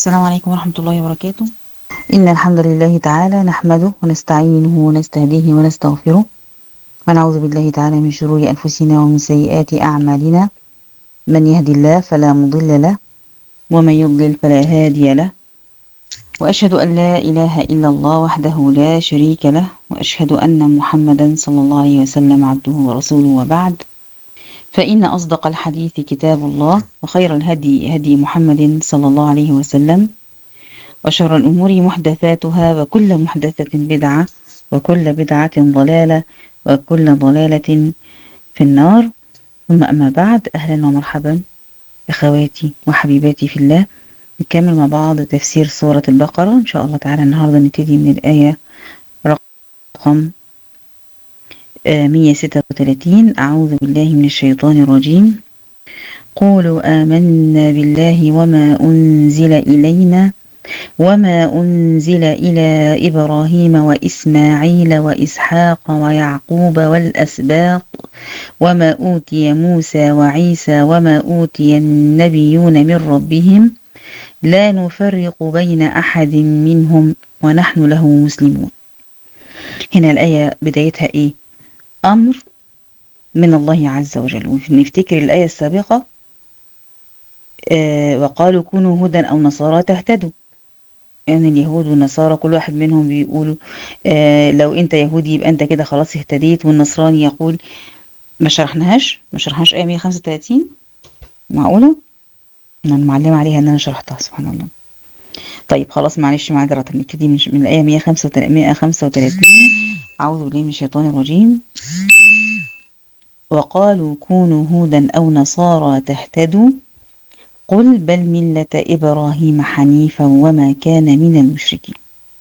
السلام عليكم ورحمة الله وبركاته إن الحمد لله تعالى نحمده ونستعينه ونستهديه ونستغفره ونعوذ بالله تعالى من شرور أنفسنا ومن سيئات أعمالنا من يهدي الله فلا مضل له ومن يضلل فلا هادي له وأشهد أن لا إله إلا الله وحده لا شريك له وأشهد أن محمدا صلى الله عليه وسلم عبده ورسوله وبعد فإن أصدق الحديث كتاب الله وخير الهدي هدي محمد صلى الله عليه وسلم وشر الأمور محدثاتها وكل محدثة بدعة وكل بدعة ضلالة وكل ضلالة في النار ثم أما بعد أهلا ومرحبا أخواتي وحبيباتي في الله نكمل مع بعض تفسير سورة البقرة إن شاء الله تعالى النهاردة نبتدي من الآية رقم 136 أعوذ بالله من الشيطان الرجيم قولوا آمنا بالله وما أنزل إلينا وما أنزل إلى إبراهيم وإسماعيل وإسحاق ويعقوب والأسباط وما أوتي موسى وعيسى وما أوتي النبيون من ربهم لا نفرق بين أحد منهم ونحن له مسلمون هنا الآية بدايتها إيه أمر من الله عز وجل ونفتكر الآية السابقة آه وقالوا كونوا هدى أو نصارى تهتدوا يعني اليهود والنصارى كل واحد منهم بيقولوا آه لو انت يهودي يبقى انت كده خلاص اهتديت والنصراني يقول ما شرحناهاش ما شرحناش آية 135 معقولة؟ أنا المعلمة عليها إن أنا شرحتها سبحان الله طيب خلاص معلش معذرة نبتدي من, من الآية 135 أعوذ بالله من الشيطان الرجيم وقالوا كونوا هودا أو نصارى تهتدوا قل بل ملة إبراهيم حنيفا وما كان من المشركين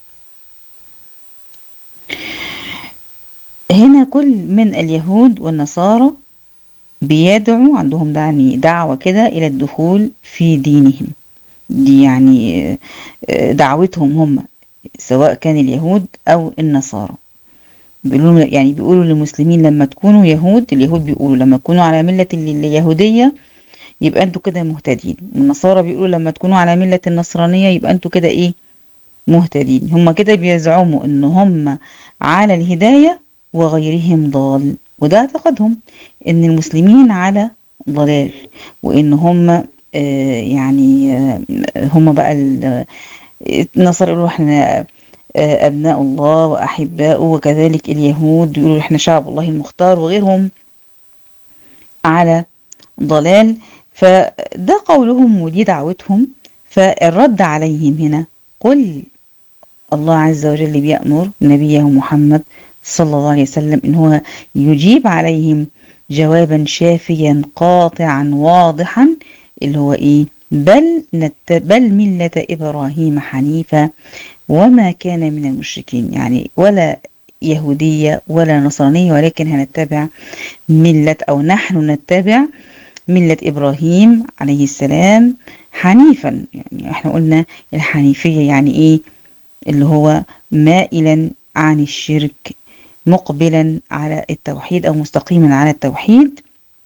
هنا كل من اليهود والنصارى بيدعوا عندهم يعني دعوة كده إلى الدخول في دينهم دي يعني دعوتهم هم سواء كان اليهود أو النصارى بيقولوا يعني بيقولوا للمسلمين لما تكونوا يهود اليهود بيقولوا لما تكونوا على ملة اليهودية يبقى انتوا كده مهتدين النصارى بيقولوا لما تكونوا على ملة النصرانية يبقى انتوا كده ايه مهتدين هم كده بيزعموا ان هم على الهداية وغيرهم ضال وده اعتقادهم ان المسلمين على ضلال وان هم آه يعني آه هم بقى النصارى يقولوا احنا آه ابناء الله واحباؤه وكذلك اليهود يقولوا احنا شعب الله المختار وغيرهم على ضلال فده قولهم ودي دعوتهم فالرد عليهم هنا قل الله عز وجل بيأمر نبيه محمد صلى الله عليه وسلم ان هو يجيب عليهم جوابا شافيا قاطعا واضحا اللي هو ايه بل نت بل ملة ابراهيم حنيفا وما كان من المشركين يعني ولا يهودية ولا نصرانية ولكن هنتبع ملة او نحن نتبع ملة إبراهيم عليه السلام حنيفا يعني احنا قلنا الحنيفية يعني ايه اللي هو مائلا عن الشرك مقبلا على التوحيد أو مستقيما على التوحيد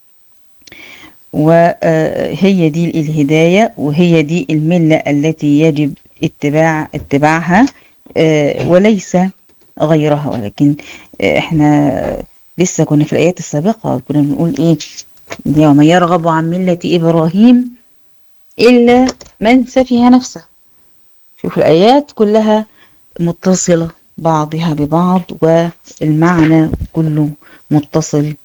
وهي دي الهداية وهي دي الملة التي يجب اتباع اتباعها وليس غيرها ولكن احنا لسه كنا في الآيات السابقة كنا بنقول ايه يوم يرغب عن ملة إبراهيم إلا من سفه نفسه شوف الآيات كلها متصلة بعضها ببعض والمعنى كله متصل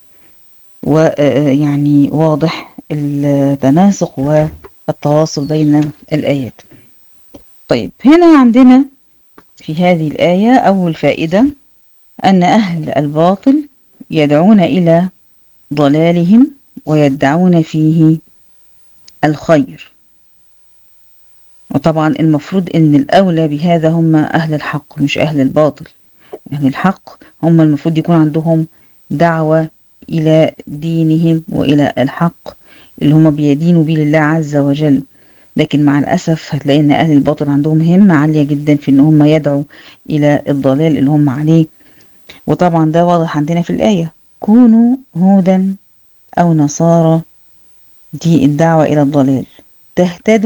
ويعني واضح التناسق والتواصل بين الآيات طيب هنا عندنا في هذه الآية أول فائدة أن أهل الباطل يدعون إلى ضلالهم ويدعون فيه الخير وطبعا المفروض ان الاولى بهذا هم اهل الحق مش اهل الباطل اهل الحق هم المفروض يكون عندهم دعوة الى دينهم والى الحق اللي هم بيدينوا به لله عز وجل لكن مع الأسف هتلاقي ان اهل الباطل عندهم همة عالية جدا في ان هم يدعوا الى الضلال اللي هم عليه وطبعا ده واضح عندنا في الآية كونوا هودا أو نصارى دي الدعوة إلى الضلال تهتدوا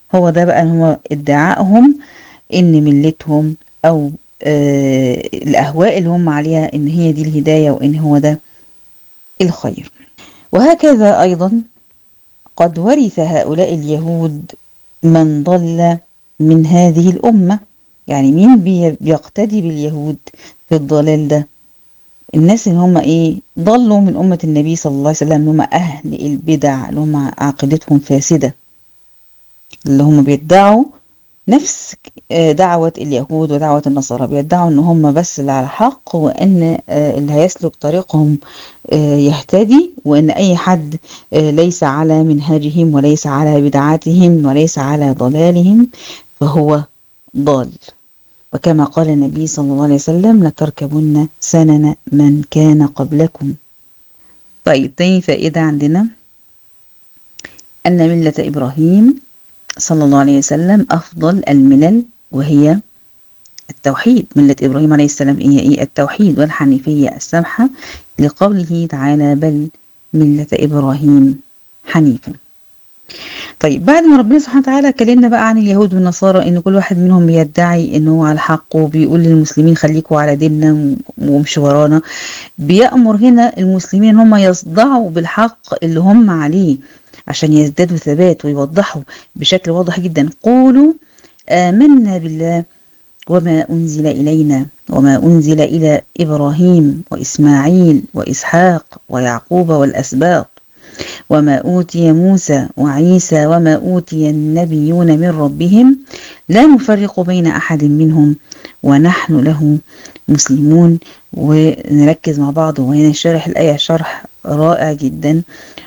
هو ده بقى هو ادعائهم ان ملتهم او آه الاهواء اللي هم عليها ان هي دي الهداية وان هو ده الخير وهكذا ايضا قد ورث هؤلاء اليهود من ضل من هذه الأمة يعني مين بيقتدي باليهود في الضلال ده الناس اللي هم ايه ضلوا من أمة النبي صلى الله عليه وسلم اللي هم أهل البدع اللي هم عقيدتهم فاسدة اللي هم بيدعوا نفس دعوة اليهود ودعوة النصارى بيدعوا ان هم بس اللي على حق وان اللي هيسلك طريقهم يهتدي وان اي حد ليس على منهاجهم وليس على بدعاتهم وليس على ضلالهم فهو ضال وكما قال النبي صلى الله عليه وسلم لتركبن سنن من كان قبلكم طيب تاني فائدة عندنا أن ملة إبراهيم صلى الله عليه وسلم أفضل الملل وهي التوحيد ملة إبراهيم عليه السلام هي إيه التوحيد والحنيفية السمحة لقوله تعالى بل ملة إبراهيم حنيفا طيب بعد ما ربنا سبحانه وتعالى كلمنا بقى عن اليهود والنصارى ان كل واحد منهم بيدعي ان هو على حق وبيقول للمسلمين خليكوا على ديننا وامشوا ورانا بيأمر هنا المسلمين هم يصدعوا بالحق اللي هم عليه عشان يزدادوا ثبات ويوضحوا بشكل واضح جدا قولوا آمنا بالله وما أنزل إلينا وما أنزل إلى إبراهيم وإسماعيل وإسحاق ويعقوب والأسباط وما أوتي موسى وعيسى وما أوتي النبيون من ربهم لا نفرق بين أحد منهم ونحن له مسلمون ونركز مع بعض وهنا شرح الآية شرح رائع جدا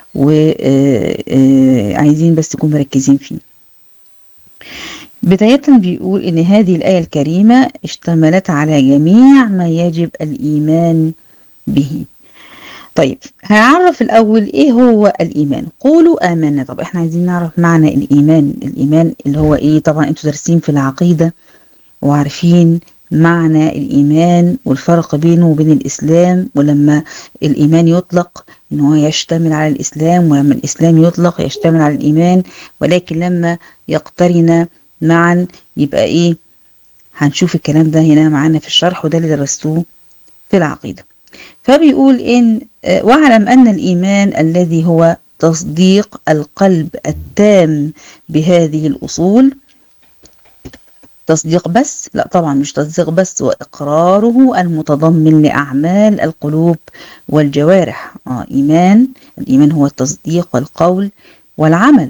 وعايزين بس نكون مركزين فيه بداية بيقول إن هذه الآية الكريمة اشتملت على جميع ما يجب الإيمان به طيب هنعرف الأول إيه هو الإيمان قولوا آمنا طب إحنا عايزين نعرف معنى الإيمان الإيمان اللي هو إيه طبعا أنتوا دارسين في العقيدة وعارفين معنى الإيمان والفرق بينه وبين الإسلام ولما الإيمان يطلق إن هو يشتمل على الإسلام ولما الإسلام يطلق يشتمل على الإيمان ولكن لما يقترن معا يبقى إيه هنشوف الكلام ده هنا معانا في الشرح وده اللي درستوه في العقيدة فبيقول إن واعلم أن الإيمان الذي هو تصديق القلب التام بهذه الأصول تصديق بس لا طبعا مش تصديق بس وإقراره المتضمن لأعمال القلوب والجوارح آه إيمان الإيمان هو التصديق والقول والعمل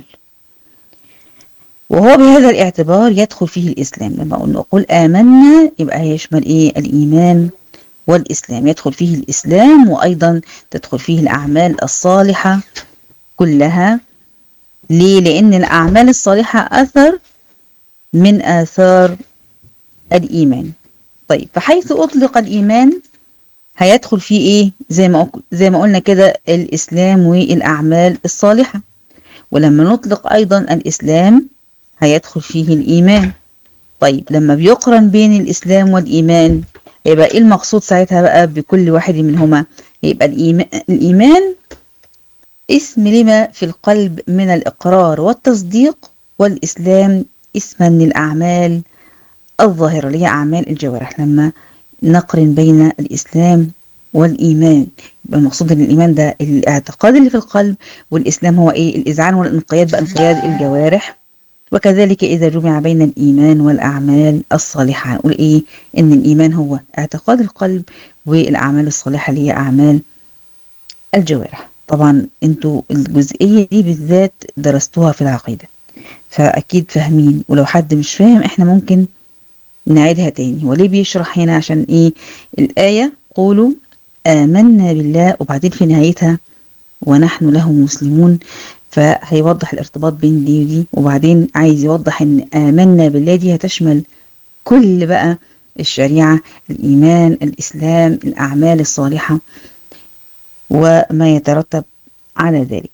وهو بهذا الاعتبار يدخل فيه الإسلام لما نقول آمنا يبقى يشمل إيه الإيمان والإسلام يدخل فيه الإسلام وأيضا تدخل فيه الأعمال الصالحة كلها ليه؟ لأن الأعمال الصالحة أثر من آثار الإيمان طيب فحيث أطلق الإيمان هيدخل فيه إيه زي ما زي ما قلنا كده الإسلام والأعمال الصالحة ولما نطلق أيضا الإسلام هيدخل فيه الإيمان طيب لما بيقرن بين الإسلام والإيمان يبقى إيه المقصود ساعتها بقى بكل واحد منهما يبقى الإيمان, الإيمان اسم لما في القلب من الإقرار والتصديق والإسلام اسما للأعمال الظاهرة اللي هي أعمال الجوارح لما نقرن بين الإسلام والإيمان يبقى المقصود ان الإيمان ده الاعتقاد اللي في القلب والإسلام هو إيه الإذعان والانقياد بقى انقياد الجوارح وكذلك إذا جمع بين الإيمان والأعمال الصالحة نقول إيه إن الإيمان هو اعتقاد القلب والأعمال الصالحة اللي هي أعمال الجوارح طبعا انتوا الجزئية دي بالذات درستوها في العقيدة فأكيد فاهمين ولو حد مش فاهم احنا ممكن نعيدها تاني وليه بيشرح هنا عشان ايه الآية قولوا آمنا بالله وبعدين في نهايتها ونحن له مسلمون فهيوضح الارتباط بين دي ودي وبعدين عايز يوضح ان آمنا بالله دي هتشمل كل بقى الشريعة الإيمان الإسلام الأعمال الصالحة وما يترتب على ذلك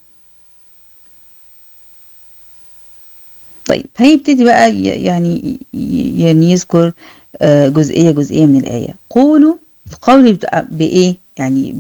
طيب هيبتدي بقى يعني يعني يذكر جزئية جزئية من الآية قولوا القول بإيه يعني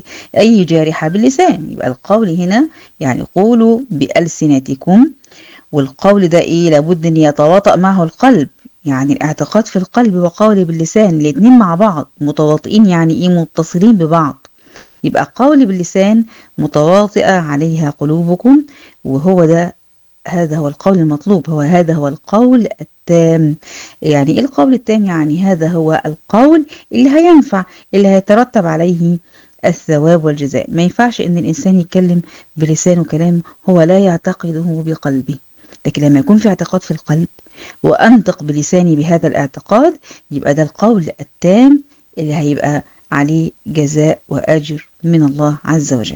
بأي جارحة باللسان يبقى القول هنا يعني قولوا بألسنتكم والقول ده ايه لابد ان يتواطأ معه القلب يعني الاعتقاد في القلب وقول باللسان الاتنين مع بعض متواطئين يعني ايه متصلين ببعض يبقى قول باللسان متواطئة عليها قلوبكم وهو ده هذا هو القول المطلوب هو هذا هو القول التام يعني ايه القول التام يعني هذا هو القول اللي هينفع اللي هيترتب عليه الثواب والجزاء ما ينفعش ان الانسان يتكلم بلسانه كلام هو لا يعتقده بقلبه لكن لما يكون في اعتقاد في القلب وانطق بلساني بهذا الاعتقاد يبقى ده القول التام اللي هيبقى عليه جزاء واجر من الله عز وجل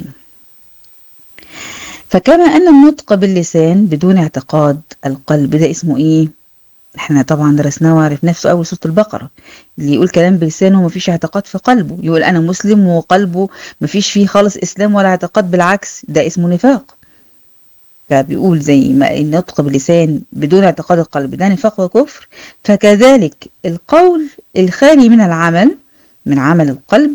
فكما ان النطق باللسان بدون اعتقاد القلب ده اسمه ايه احنا طبعا درسناه وعرفناه في اول سوره البقره اللي يقول كلام بلسانه ومفيش اعتقاد في قلبه يقول انا مسلم وقلبه مفيش فيه خالص اسلام ولا اعتقاد بالعكس ده اسمه نفاق فبيقول زي ما النطق باللسان بدون اعتقاد القلب ده نفاق وكفر فكذلك القول الخالي من العمل من عمل القلب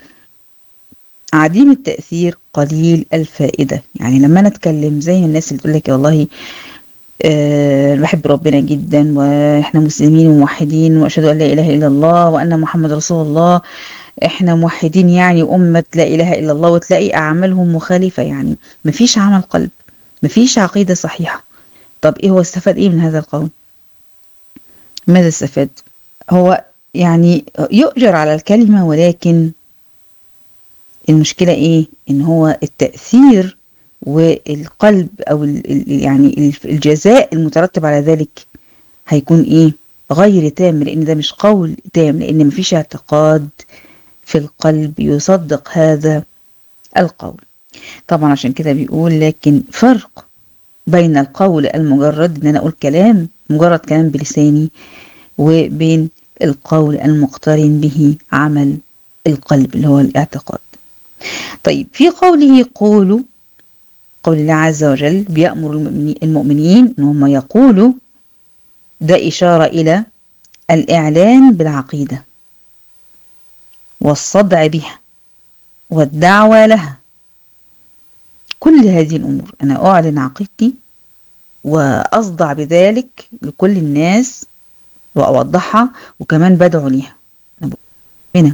عديم التأثير قليل الفائدة يعني لما أنا أتكلم زي الناس اللي تقول لك والله أه بحب ربنا جدا وإحنا مسلمين وموحدين وأشهد أن لا إله إلا الله وأن محمد رسول الله إحنا موحدين يعني أمة لا إله إلا الله وتلاقي أعمالهم مخالفة يعني مفيش عمل قلب مفيش عقيدة صحيحة طب إيه هو استفاد إيه من هذا القول ماذا استفاد هو يعني يؤجر على الكلمة ولكن المشكلة ايه ان هو التأثير والقلب او يعني الجزاء المترتب على ذلك هيكون ايه غير تام لان ده مش قول تام لان مفيش اعتقاد في القلب يصدق هذا القول طبعا عشان كده بيقول لكن فرق بين القول المجرد ان انا اقول كلام مجرد كلام بلساني وبين القول المقترن به عمل القلب اللي هو الاعتقاد طيب في قوله قولوا قول الله عز وجل بيأمر المؤمنين ان هم يقولوا ده إشارة إلى الإعلان بالعقيدة والصدع بها والدعوة لها كل هذه الأمور أنا أعلن عقيدتي وأصدع بذلك لكل الناس وأوضحها وكمان بدعو ليها هنا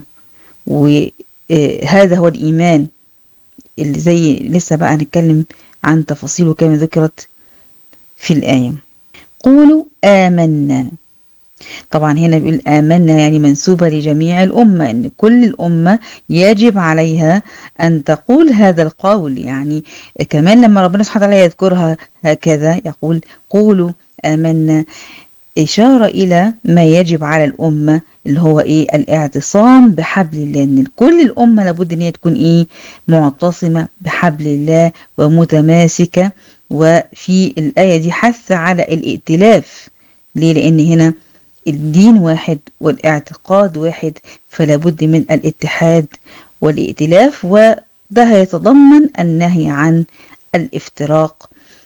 وهذا هو الإيمان اللي زي لسه بقى هنتكلم عن تفاصيله كما ذكرت في الآية قولوا آمنا طبعا هنا بيقول آمنا يعني منسوبة لجميع الأمة إن كل الأمة يجب عليها أن تقول هذا القول يعني كمان لما ربنا سبحانه وتعالى يذكرها هكذا يقول قولوا آمنا إشارة إلى ما يجب على الأمة اللي هو إيه الاعتصام بحبل الله إن كل الأمة لابد إن هي تكون إيه معتصمة بحبل الله ومتماسكة وفي الآية دي حث على الائتلاف ليه لأن هنا الدين واحد والاعتقاد واحد فلا بد من الاتحاد والائتلاف وده هيتضمن النهي عن الافتراق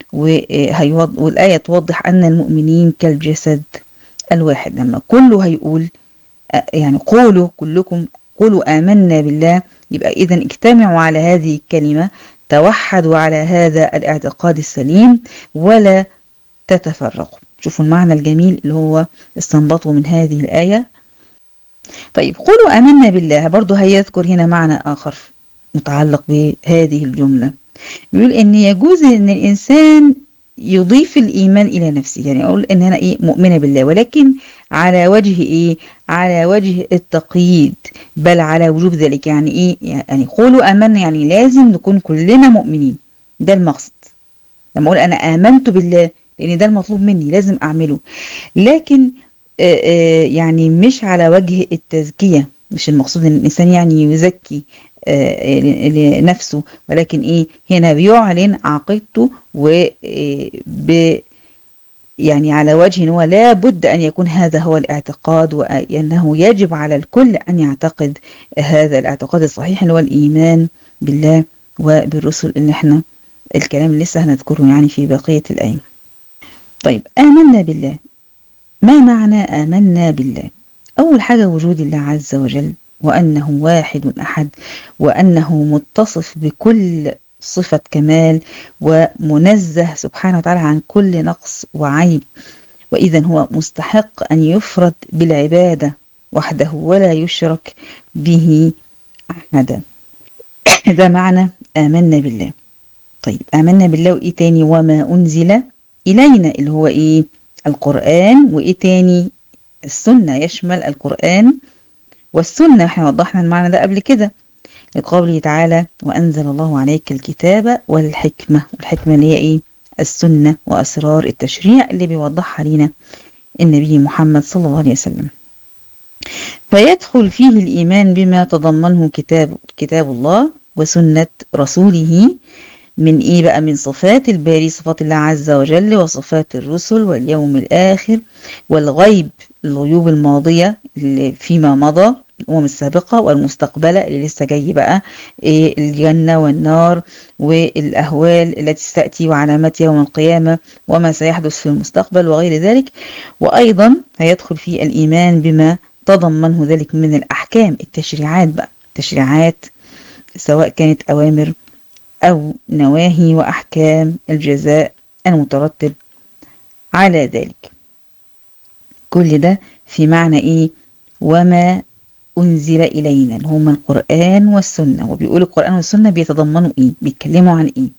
والآية توضح أن المؤمنين كالجسد الواحد لما كله هيقول يعني قولوا كلكم قولوا آمنا بالله يبقى إذا اجتمعوا على هذه الكلمة توحدوا على هذا الاعتقاد السليم ولا تتفرقوا شوفوا المعنى الجميل اللي هو استنبطه من هذه الآية طيب قولوا آمنا بالله برضو هيذكر هنا معنى آخر متعلق بهذه الجملة بيقول ان يجوز ان الانسان يضيف الايمان الى نفسه يعني اقول ان انا ايه مؤمنه بالله ولكن على وجه ايه على وجه التقييد بل على وجوب ذلك يعني ايه يعني قولوا امنا يعني لازم نكون كلنا مؤمنين ده المقصد لما اقول انا امنت بالله لان ده المطلوب مني لازم اعمله لكن آآ آآ يعني مش على وجه التزكيه مش المقصود ان الانسان يعني يزكي لنفسه ولكن ايه هنا بيعلن عقيدته و ب يعني على وجه ان هو لا بد ان يكون هذا هو الاعتقاد وانه يجب على الكل ان يعتقد هذا الاعتقاد الصحيح اللي هو الايمان بالله وبالرسل اللي احنا الكلام اللي لسه هنذكره يعني في بقيه الايه. طيب امنا بالله ما معنى امنا بالله؟ اول حاجه وجود الله عز وجل وأنه واحد أحد وأنه متصف بكل صفة كمال ومنزه سبحانه وتعالى عن كل نقص وعيب وإذا هو مستحق أن يفرد بالعبادة وحده ولا يشرك به أحدا ده معنى آمنا بالله طيب آمنا بالله وإيه تاني وما أنزل إلينا اللي هو إيه القرآن وإيه تاني السنة يشمل القرآن والسنة احنا وضحنا المعنى ده قبل كده لقوله تعالى وأنزل الله عليك الكتاب والحكمة والحكمة اللي هي إيه السنة وأسرار التشريع اللي بيوضحها لنا النبي محمد صلى الله عليه وسلم فيدخل فيه الإيمان بما تضمنه كتاب كتاب الله وسنة رسوله من إيه بقى من صفات الباري صفات الله عز وجل وصفات الرسل واليوم الآخر والغيب الغيوب الماضية اللي فيما مضى الأمم السابقة والمستقبلة اللي لسه جاي بقى إيه الجنة والنار والأهوال التي ستأتي وعلامات يوم القيامة وما سيحدث في المستقبل وغير ذلك وأيضا هيدخل في الإيمان بما تضمنه ذلك من الأحكام التشريعات بقى تشريعات سواء كانت أوامر أو نواهي وأحكام الجزاء المترتب على ذلك كل ده في معنى إيه وما أنزل إلينا اللي هما القرآن والسنة وبيقول القرآن والسنة بيتضمنوا إيه بيتكلموا عن إيه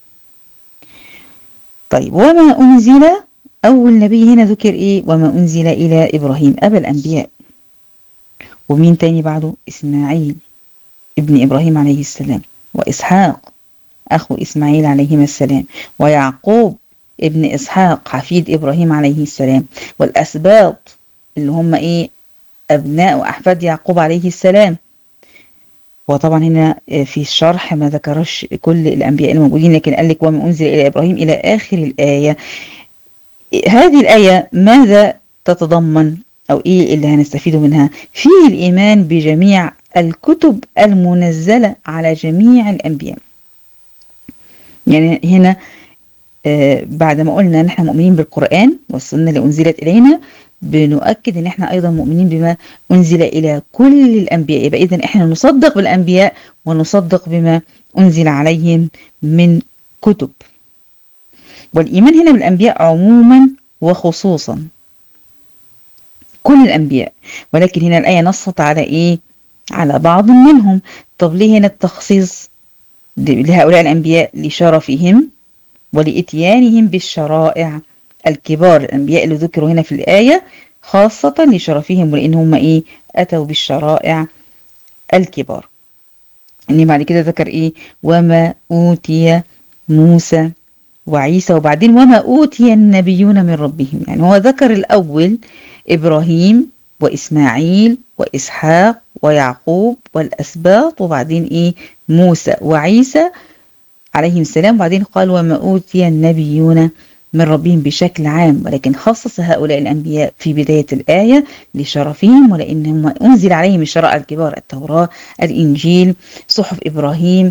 طيب وما أنزل أول نبي هنا ذكر إيه وما أنزل إلى إبراهيم أبا الأنبياء ومين تاني بعده إسماعيل ابن إبراهيم عليه السلام وإسحاق أخو إسماعيل عليهما السلام ويعقوب ابن إسحاق حفيد إبراهيم عليه السلام والأسباط اللي هم إيه أبناء وأحفاد يعقوب عليه السلام وطبعا هنا في الشرح ما ذكرش كل الأنبياء الموجودين لكن قال لك وما أنزل إلى إبراهيم إلى آخر الآية هذه الآية ماذا تتضمن أو إيه اللي هنستفيده منها فيه الإيمان بجميع الكتب المنزلة على جميع الأنبياء يعني هنا آه بعد ما قلنا ان احنا مؤمنين بالقرآن والسنة اللي أنزلت إلينا بنؤكد ان احنا ايضا مؤمنين بما انزل الى كل الانبياء يبقى اذا احنا نصدق بالانبياء ونصدق بما انزل عليهم من كتب والايمان هنا بالانبياء عموما وخصوصا كل الانبياء ولكن هنا الايه نصت على ايه على بعض منهم طب ليه هنا التخصيص لهؤلاء الانبياء لشرفهم ولاتيانهم بالشرائع الكبار الأنبياء اللي ذكروا هنا في الآية خاصة لشرفهم ولأن هم إيه أتوا بالشرائع الكبار إن بعد كده ذكر إيه وما أوتي موسى وعيسى وبعدين وما أوتي النبيون من ربهم يعني هو ذكر الأول إبراهيم وإسماعيل وإسحاق ويعقوب والأسباط وبعدين إيه موسى وعيسى عليهم السلام وبعدين قال وما أوتي النبيون من ربهم بشكل عام ولكن خصص هؤلاء الأنبياء في بداية الآية لشرفهم ولأنهم أنزل عليهم الشرائع الكبار التوراة الإنجيل صحف إبراهيم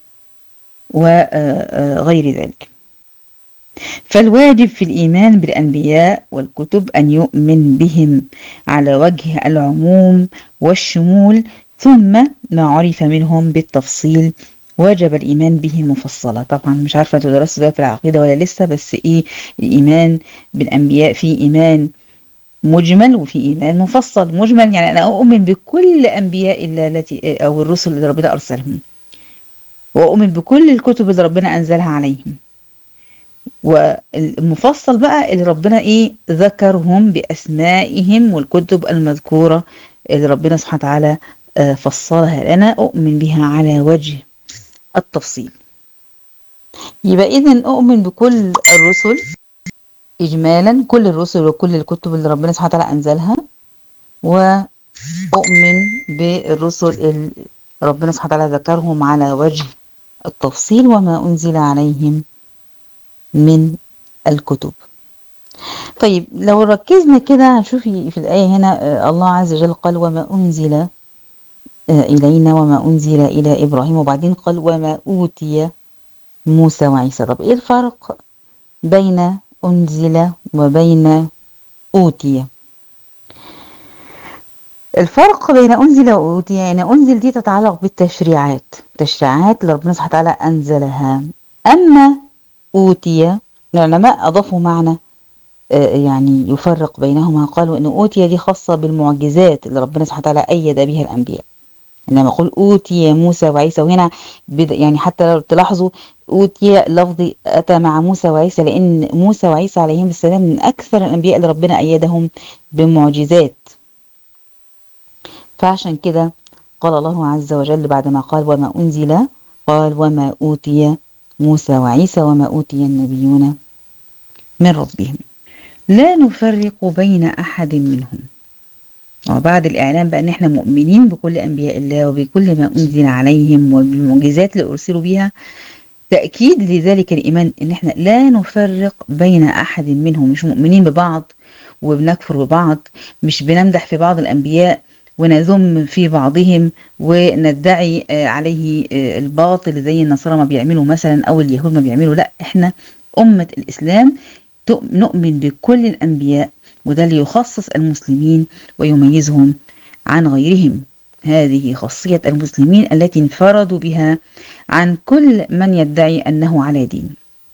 وغير ذلك فالواجب في الإيمان بالأنبياء والكتب أن يؤمن بهم على وجه العموم والشمول ثم ما عرف منهم بالتفصيل وجب الإيمان به مفصلة طبعا مش عارفة تدرسوا ده في العقيدة ولا لسه بس إيه الإيمان بالأنبياء في إيمان مجمل وفي إيمان مفصل مجمل يعني أنا أؤمن بكل أنبياء الله التي أو الرسل اللي ربنا أرسلهم وأؤمن بكل الكتب اللي ربنا أنزلها عليهم والمفصل بقى اللي ربنا إيه ذكرهم بأسمائهم والكتب المذكورة اللي ربنا سبحانه وتعالى فصلها لنا أؤمن بها على وجه التفصيل يبقى إذا أؤمن بكل الرسل إجمالا كل الرسل وكل الكتب اللي ربنا سبحانه وتعالى أنزلها وأؤمن بالرسل اللي ربنا سبحانه وتعالى ذكرهم على وجه التفصيل وما أنزل عليهم من الكتب طيب لو ركزنا كده هنشوف في الآية هنا الله عز وجل قال وما أنزل إلينا وما أنزل إلى إبراهيم وبعدين قال وما أوتي موسى وعيسى طب إيه الفرق بين أنزل وبين أوتي الفرق بين أنزل وأوتي يعني أنزل دي تتعلق بالتشريعات التشريعات اللي ربنا سبحانه وتعالى أنزلها أما أوتي العلماء أضافوا معنى يعني يفرق بينهما قالوا أن أوتي دي خاصة بالمعجزات اللي ربنا سبحانه وتعالى أيد بها الأنبياء إنما يقول أوتي موسى وعيسى وهنا يعني حتى لو تلاحظوا أوتي لفظ أتى مع موسى وعيسى لأن موسى وعيسى عليهم السلام من أكثر الأنبياء اللي ربنا أيدهم بمعجزات فعشان كده قال الله عز وجل بعدما قال وما أنزل قال وما أوتي موسى وعيسى وما أوتي النبيون من ربهم لا نفرق بين أحد منهم وبعد الإعلان بأن احنا مؤمنين بكل أنبياء الله وبكل ما أنزل عليهم وبالمعجزات اللي أرسلوا بها تأكيد لذلك الإيمان إن احنا لا نفرق بين أحد منهم مش مؤمنين ببعض وبنكفر ببعض مش بنمدح في بعض الأنبياء ونذم في بعضهم وندعي عليه الباطل زي النصارى ما بيعملوا مثلا أو اليهود ما بيعملوا لا احنا أمة الإسلام نؤمن بكل الأنبياء وده اللي يخصص المسلمين ويميزهم عن غيرهم هذه خاصية المسلمين التي انفردوا بها عن كل من يدعي أنه على دين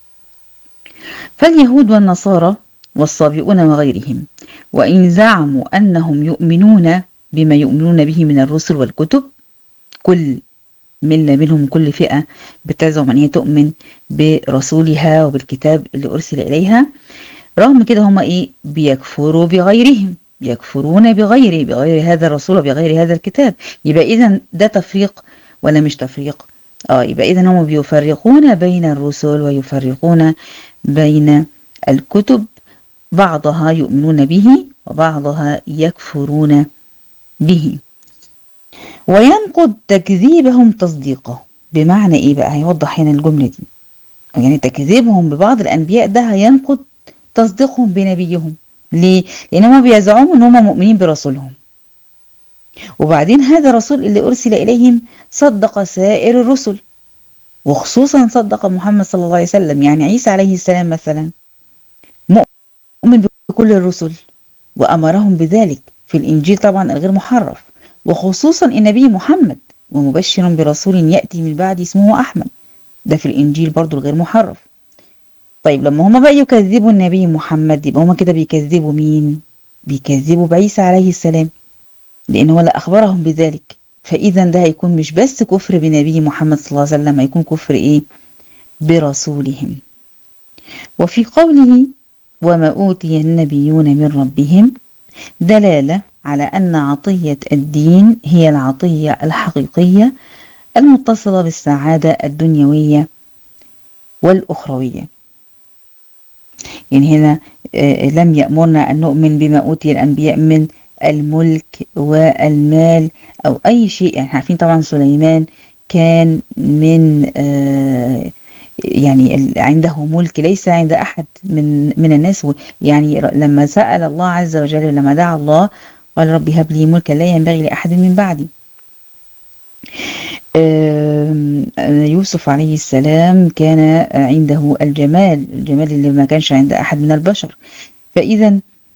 فاليهود والنصارى والصابئون وغيرهم وإن زعموا أنهم يؤمنون بما يؤمنون به من الرسل والكتب كل ملة منهم كل فئة بتزعم أن هي تؤمن برسولها وبالكتاب اللي أرسل إليها رغم كده هم إيه بيكفروا بغيرهم يكفرون بغيره بغير هذا الرسول وبغير هذا الكتاب يبقى إذا ده تفريق ولا مش تفريق اه يبقى إذا هم بيفرقون بين الرسل ويفرقون بين الكتب بعضها يؤمنون به وبعضها يكفرون به وينقض تكذيبهم تصديقه بمعنى ايه بقى هيوضح هنا الجملة دي يعني تكذيبهم ببعض الانبياء ده هينقض تصديقهم بنبيهم ليه لان هم بيزعموا ان هم مؤمنين برسولهم وبعدين هذا الرسول اللي ارسل اليهم صدق سائر الرسل وخصوصا صدق محمد صلى الله عليه وسلم يعني عيسى عليه السلام مثلا مؤمن بكل الرسل وامرهم بذلك في الانجيل طبعا الغير محرف وخصوصا النبي محمد ومبشر برسول يأتي من بعد اسمه أحمد ده في الإنجيل برضو الغير محرف طيب لما هما بقى يكذبوا النبي محمد يبقى هما كده بيكذبوا مين بيكذبوا بعيسى عليه السلام لأن هو لا أخبرهم بذلك فإذا ده هيكون مش بس كفر بنبي محمد صلى الله عليه وسلم هيكون كفر إيه برسولهم وفي قوله وما أوتي النبيون من ربهم دلالة على أن عطية الدين هي العطية الحقيقية المتصلة بالسعادة الدنيوية والأخروية يعني هنا لم يأمرنا أن نؤمن بما أوتي الأنبياء من الملك والمال أو أي شيء يعني عارفين طبعا سليمان كان من يعني عنده ملك ليس عند أحد من من الناس يعني لما سأل الله عز وجل لما دعا الله قال رب هب لي ملكا لا ينبغي لأحد من بعدي يوسف عليه السلام كان عنده الجمال الجمال اللي ما كانش عند أحد من البشر فإذا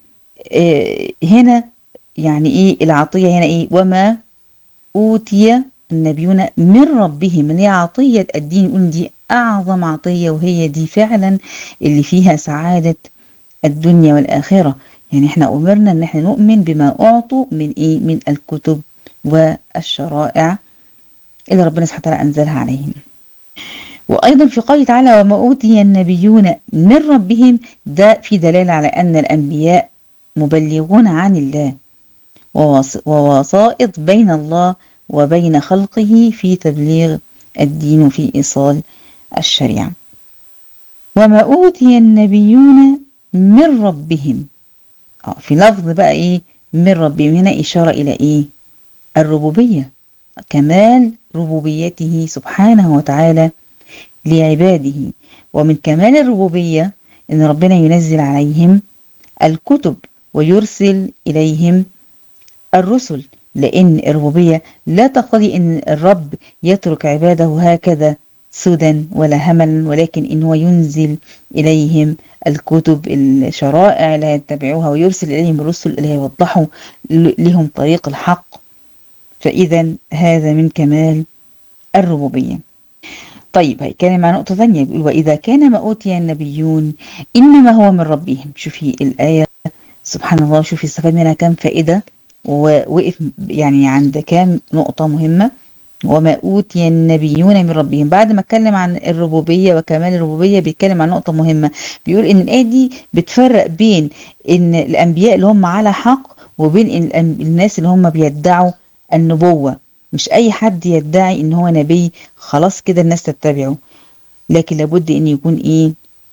هنا يعني إيه العطية هنا إيه وما أوتي النبيون من ربهم اللي هي عطية الدين يقول دي أعظم عطية وهي دي فعلا اللي فيها سعادة الدنيا والآخرة يعني احنا أمرنا ان احنا نؤمن بما أعطوا من إيه من الكتب والشرائع اللي ربنا سبحانه وتعالى أنزلها عليهم وأيضا في قوله تعالى وما أوتي النبيون من ربهم ده في دلالة على أن الأنبياء مبلغون عن الله ووسائط بين الله وبين خلقه في تبليغ الدين وفي إيصال الشريعة وما أوتي النبيون من ربهم اه في لفظ بقى ايه من ربهم هنا إشارة إلى ايه الربوبية كمال ربوبيته سبحانه وتعالى لعباده ومن كمال الربوبية إن ربنا ينزل عليهم الكتب ويرسل إليهم الرسل لأن الربوبية لا تقتضي أن الرب يترك عباده هكذا سدى ولا هملا ولكن إن هو ينزل إليهم الكتب الشرائع لا يتبعوها ويرسل إليهم الرسل اللي يوضحوا لهم طريق الحق فإذا هذا من كمال الربوبية طيب هيتكلم عن نقطة ثانية بيقول وإذا كان ما أوتي النبيون إنما هو من ربهم شوفي الآية سبحان الله شوفي استفاد منها كام فائدة ووقف يعني عند كام نقطة مهمة وما أوتي النبيون من ربهم بعد ما اتكلم عن الربوبية وكمال الربوبية بيتكلم عن نقطة مهمة بيقول إن الآية دي بتفرق بين إن الأنبياء اللي هم على حق وبين الناس اللي هم بيدعوا النبوة مش أي حد يدعي إن هو نبي خلاص كده الناس تتبعه لكن لابد إن يكون إيه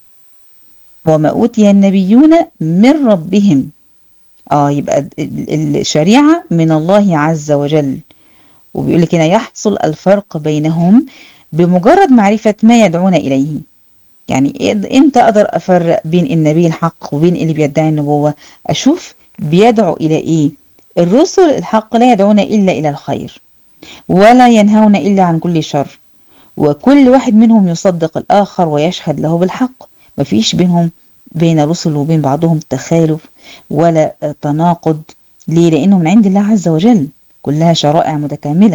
وما أوتي النبيون من ربهم آه يبقى الشريعة من الله عز وجل وبيقول لك هنا يحصل الفرق بينهم بمجرد معرفة ما يدعون إليه يعني امتى أقدر أفرق بين النبي الحق وبين اللي بيدعي النبوة أشوف بيدعو إلى إيه الرسل الحق لا يدعون إلا إلى الخير ولا ينهون إلا عن كل شر وكل واحد منهم يصدق الآخر ويشهد له بالحق مفيش بينهم بين الرسل وبين بعضهم تخالف ولا تناقض ليه لأنه من عند الله عز وجل كلها شرائع متكاملة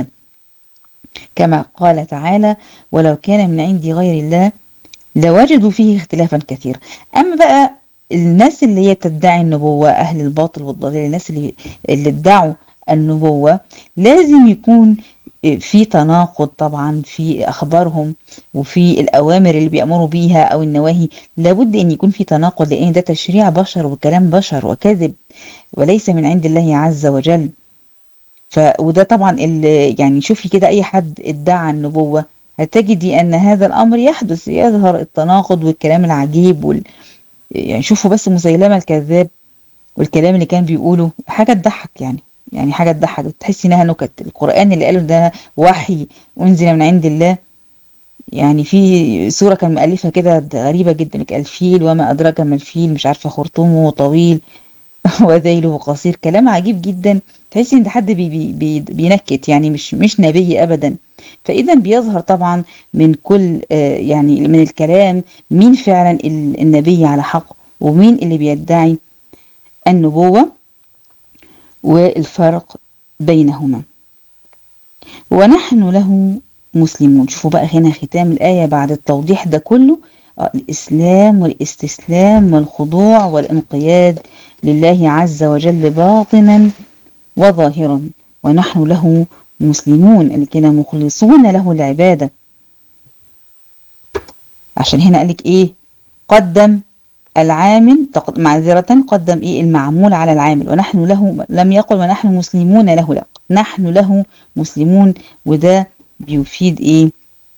كما قال تعالى ولو كان من عند غير الله لوجدوا فيه اختلافا كثيرا أما بقى الناس اللي هي تدعي النبوة أهل الباطل والضلال الناس اللي, اللي ادعوا النبوة لازم يكون في تناقض طبعا في أخبارهم وفي الأوامر اللي بيأمروا بيها أو النواهي لابد أن يكون في تناقض لأن ده تشريع بشر وكلام بشر وكذب وليس من عند الله عز وجل ف وده طبعا اللي يعني شوفي كده أي حد ادعى النبوة هتجدي أن هذا الأمر يحدث يظهر التناقض والكلام العجيب وال... يعني شوفوا بس مسيلمة الكذاب والكلام اللي كان بيقوله حاجة تضحك يعني يعني حاجة تضحك تحسي انها نكت القرآن اللي قاله ده وحي انزل من عند الله يعني في سورة كان مؤلفها كده غريبة جدا الفيل وما أدراك ما الفيل مش عارفة خرطومه طويل وذيله قصير كلام عجيب جدا تحسي ان ده حد بي بي بي بينكت يعني مش مش نبي ابدا فاذا بيظهر طبعا من كل آه يعني من الكلام مين فعلا النبي على حق ومين اللي بيدعي النبوه والفرق بينهما ونحن له مسلمون شوفوا بقى هنا ختام الآية بعد التوضيح ده كله الإسلام والاستسلام والخضوع والانقياد لله عز وجل باطنا وظاهرا ونحن له مسلمون اللي كنا مخلصون له العبادة عشان هنا قالك ايه قدم العامل معذرة قدم إيه المعمول على العامل ونحن له لم يقل ونحن مسلمون له لا نحن له مسلمون وده بيفيد إيه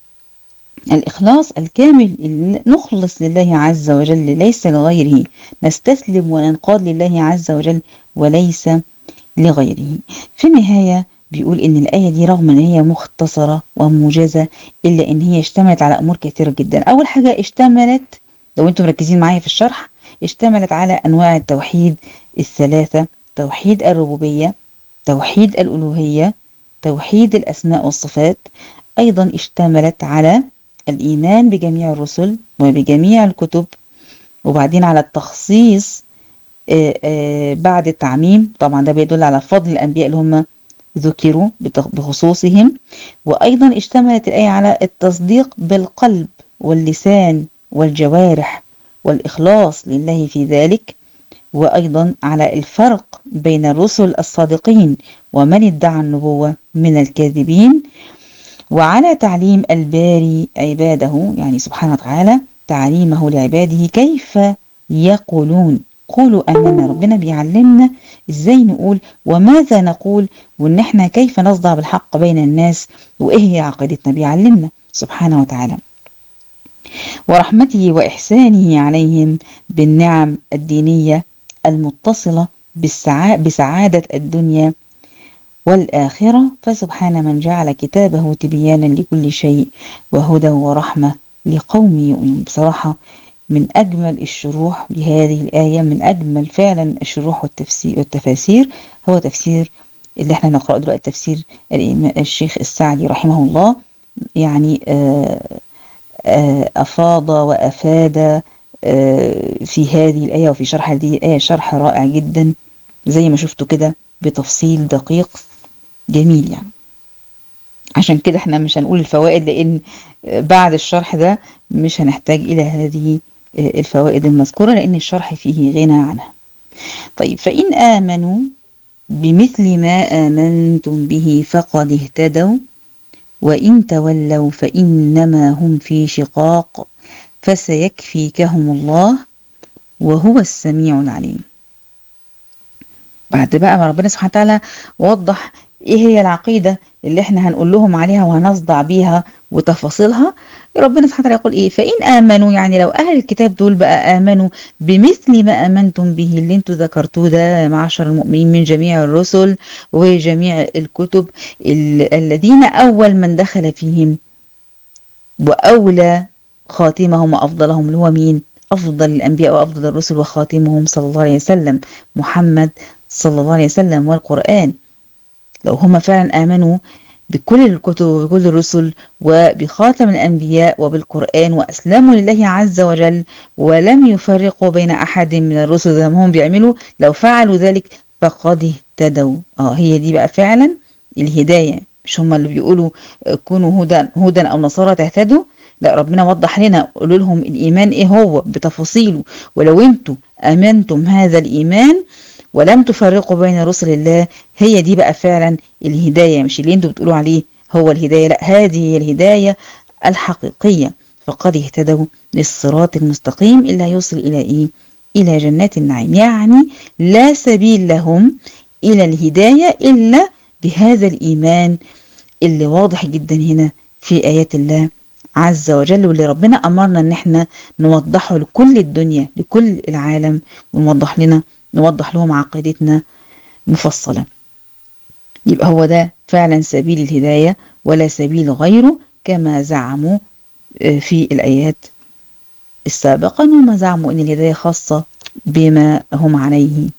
الإخلاص الكامل نخلص لله عز وجل ليس لغيره نستسلم وننقاد لله عز وجل وليس لغيره في النهاية بيقول إن الآية دي رغم إن هي مختصرة وموجزة إلا إن هي اشتملت على أمور كثيرة جدا أول حاجة اشتملت لو انتم مركزين معايا في الشرح اشتملت على انواع التوحيد الثلاثة توحيد الربوبية توحيد الألوهية توحيد الأسماء والصفات أيضا اشتملت على الإيمان بجميع الرسل وبجميع الكتب وبعدين على التخصيص آآ آآ بعد التعميم طبعا ده بيدل على فضل الأنبياء اللي هم ذكروا بخصوصهم وأيضا اشتملت الآية على التصديق بالقلب واللسان والجوارح والإخلاص لله في ذلك وأيضا على الفرق بين الرسل الصادقين ومن ادعى النبوة من الكاذبين وعلى تعليم الباري عباده يعني سبحانه وتعالى تعليمه لعباده كيف يقولون قولوا آمنا ربنا بيعلمنا ازاي نقول وماذا نقول وان احنا كيف نصدع بالحق بين الناس وايه هي عقيدتنا بيعلمنا سبحانه وتعالى ورحمته وإحسانه عليهم بالنعم الدينية المتصلة بالسعا بسعادة الدنيا والآخرة فسبحان من جعل كتابه تبيانا لكل شيء وهدى ورحمة لقوم يؤمنون بصراحة من أجمل الشروح لهذه الآية من أجمل فعلا الشروح والتفسير والتفاسير هو تفسير اللي احنا نقرأ دلوقتي تفسير الشيخ السعدي رحمه الله يعني آه أفاض وأفاد في هذه الآية وفي شرح هذه الآية شرح رائع جدا زي ما شفتوا كده بتفصيل دقيق جميل يعني عشان كده احنا مش هنقول الفوائد لأن بعد الشرح ده مش هنحتاج إلى هذه الفوائد المذكورة لأن الشرح فيه غنى عنها طيب فإن آمنوا بمثل ما آمنتم به فقد اهتدوا وإن تولوا فإنما هم في شقاق فسيكفيكهم الله وهو السميع العليم بعد بقى ما ربنا سبحانه وتعالى وضح ايه هي العقيدة اللي احنا هنقول لهم عليها وهنصدع بيها وتفاصيلها ربنا سبحانه وتعالى يقول ايه فإن آمنوا يعني لو أهل الكتاب دول بقى آمنوا بمثل ما آمنتم به اللي انتوا ذكرتوه ده معشر المؤمنين من جميع الرسل وجميع الكتب الذين أول من دخل فيهم وأولى خاتمهم وأفضلهم اللي هو مين أفضل الأنبياء وأفضل الرسل وخاتمهم صلى الله عليه وسلم محمد صلى الله عليه وسلم والقرآن لو هم فعلا آمنوا بكل الكتب وبكل الرسل وبخاتم الأنبياء وبالقرآن وأسلموا لله عز وجل ولم يفرقوا بين أحد من الرسل زي ما هم بيعملوا لو فعلوا ذلك فقد اهتدوا اه هي دي بقى فعلا الهداية مش هم اللي بيقولوا كونوا هدى هدى أو نصارى تهتدوا لا ربنا وضح لنا قولوا لهم الإيمان إيه هو بتفاصيله ولو أنتم أمنتم هذا الإيمان ولم تفرقوا بين رسل الله هي دي بقى فعلا الهداية مش اللي انتوا بتقولوا عليه هو الهداية لا هذه هي الهداية الحقيقية فقد اهتدوا للصراط المستقيم إلا يوصل إلى إيه إلى جنات النعيم يعني لا سبيل لهم إلى الهداية إلا بهذا الإيمان اللي واضح جدا هنا في آيات الله عز وجل واللي ربنا أمرنا إن احنا نوضحه لكل الدنيا لكل العالم ونوضح لنا نوضح لهم عقيدتنا مفصلة يبقى هو ده فعلا سبيل الهداية ولا سبيل غيره كما زعموا في الآيات السابقة أنهم زعموا أن الهداية خاصة بما هم عليه